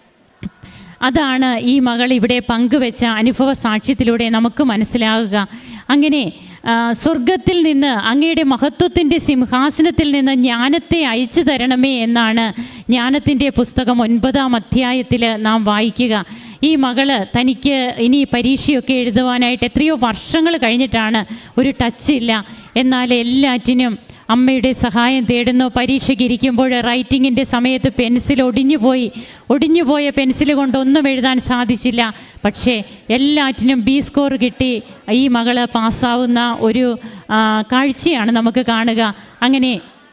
അതാണ് ഈ മകൾ ഇവിടെ പങ്കുവെച്ച അനുഭവ സാക്ഷ്യത്തിലൂടെ നമുക്ക് മനസ്സിലാകുക അങ്ങനെ ആ, സ്വർഗത്തിൽ നിന്ന് അങ്ങയുടെ മഹത്വത്തിൻ്റെ സിംഹാസനത്തിൽ നിന്ന് ജ്ഞാനത്തെ അയച്ചു തരണമേ എന്നാണ് ജ്ഞാനത്തിൻ്റെ പുസ്തകം ഒൻപതാം അധ്യായത്തിൽ നാം വായിക്കുക ഈ മകള് തനിക്ക് ഇനി പരീക്ഷയൊക്കെ എഴുതുവാനായിട്ട് എത്രയോ വർഷങ്ങൾ കഴിഞ്ഞിട്ടാണ് ഒരു ടച്ച് ഇല്ല എന്നാൽ എല്ലാറ്റിനും അമ്മയുടെ സഹായം തേടുന്നു പരീക്ഷയ്ക്ക് ഇരിക്കുമ്പോൾ റൈറ്റിങ്ങിൻ്റെ സമയത്ത് പെൻസിൽ ഒടിഞ്ഞുപോയി ഒടിഞ്ഞുപോയ പെൻസിൽ കൊണ്ടൊന്നും എഴുതാൻ സാധിച്ചില്ല പക്ഷേ എല്ലാറ്റിനും ബി സ്കോർ കിട്ടി ഈ മകള് പാസ്സാവുന്ന ഒരു ആ, കാഴ്ചയാണ് നമുക്ക് കാണുക അങ്ങനെ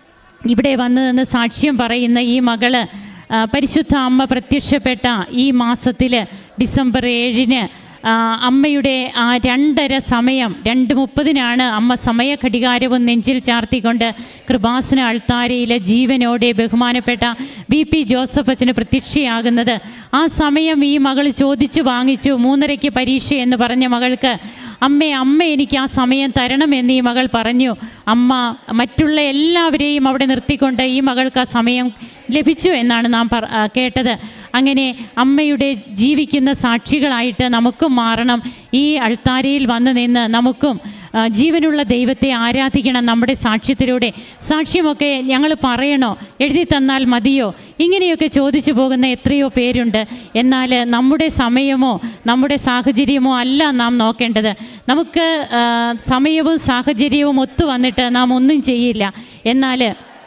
ഇവിടെ വന്ന് നിന്ന് സാക്ഷ്യം പറയുന്ന ഈ മകള് ആ, പരിശുദ്ധ അമ്മ പ്രത്യക്ഷപ്പെട്ട ഈ മാസത്തിൽ ഡിസംബർ ഏഴിന് ആ, അമ്മയുടെ ആ രണ്ടര സമയം രണ്ട് മുപ്പതിനാണ് അമ്മ സമയ ഘടികാരവും നെഞ്ചിൽ ചാർത്തിക്കൊണ്ട് കൃപാസന അൾത്താരയിലെ ജീവനോടെ ബഹുമാനപ്പെട്ട ബി പി ജോസഫ് അച്ഛന് പ്രത്യക്ഷയാകുന്നത് ആ സമയം ഈ മകൾ ചോദിച്ചു വാങ്ങിച്ചു മൂന്നരയ്ക്ക് പരീക്ഷ എന്ന് പറഞ്ഞ മകൾക്ക് അമ്മേ അമ്മ എനിക്ക് ആ സമയം തരണമെന്ന് ഈ മകൾ പറഞ്ഞു അമ്മ മറ്റുള്ള എല്ലാവരെയും അവിടെ നിർത്തിക്കൊണ്ട് ഈ മകൾക്ക് ആ സമയം ലഭിച്ചു എന്നാണ് നാം പറ ആ, കേട്ടത് അങ്ങനെ അമ്മയുടെ ജീവിക്കുന്ന സാക്ഷികളായിട്ട് നമുക്കും മാറണം ഈ അൾത്താരയിൽ വന്ന് നിന്ന് നമുക്കും ആ, ജീവനുള്ള ദൈവത്തെ ആരാധിക്കണം നമ്മുടെ സാക്ഷ്യത്തിലൂടെ സാക്ഷ്യമൊക്കെ ഞങ്ങൾ പറയണോ എഴുതി തന്നാൽ മതിയോ ഇങ്ങനെയൊക്കെ ചോദിച്ചു പോകുന്ന എത്രയോ പേരുണ്ട് എന്നാൽ നമ്മുടെ സമയമോ നമ്മുടെ സാഹചര്യമോ അല്ല നാം നോക്കേണ്ടത് നമുക്ക് ആ, സമയവും സാഹചര്യവും ഒത്തു വന്നിട്ട് നാം ഒന്നും ചെയ്യില്ല എന്നാൽ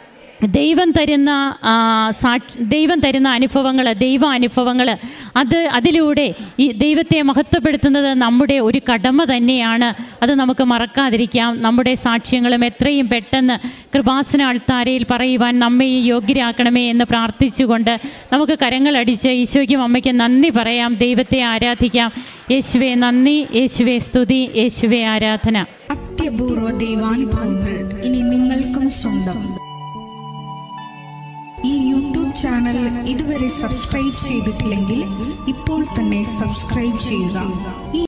ദൈവം തരുന്ന ആ, സാക്ഷി ദൈവം തരുന്ന അനുഭവങ്ങൾ ദൈവ അനുഭവങ്ങൾ അത് അതിലൂടെ ഈ ദൈവത്തെ മഹത്വപ്പെടുത്തുന്നത് നമ്മുടെ ഒരു കടമ തന്നെയാണ് അത് നമുക്ക് മറക്കാതിരിക്കാം നമ്മുടെ സാക്ഷ്യങ്ങളും എത്രയും പെട്ടെന്ന് കൃപാസന അൾത്താരയിൽ പറയുവാൻ നമ്മെ യോഗ്യരാക്കണമേ എന്ന് പ്രാർത്ഥിച്ചുകൊണ്ട് നമുക്ക് കരങ്ങളടിച്ച് ഈശോയ്ക്കും അമ്മയ്ക്കും നന്ദി പറയാം ദൈവത്തെ ആരാധിക്കാം യേശുവെ നന്ദി യേശുവെ സ്തുതി യേശുവെ ആരാധന അത്യപൂർവ ദൈവാനുഭവങ്ങൾ ഇനി നിങ്ങൾക്കും സ്വന്തം ഈ യൂട്യൂബ് ചാനൽ ഇതുവരെ സബ്സ്ക്രൈബ് ചെയ്തിട്ടില്ലെങ്കിൽ ഇപ്പോൾ തന്നെ സബ്സ്ക്രൈബ് ചെയ്യുക ഈ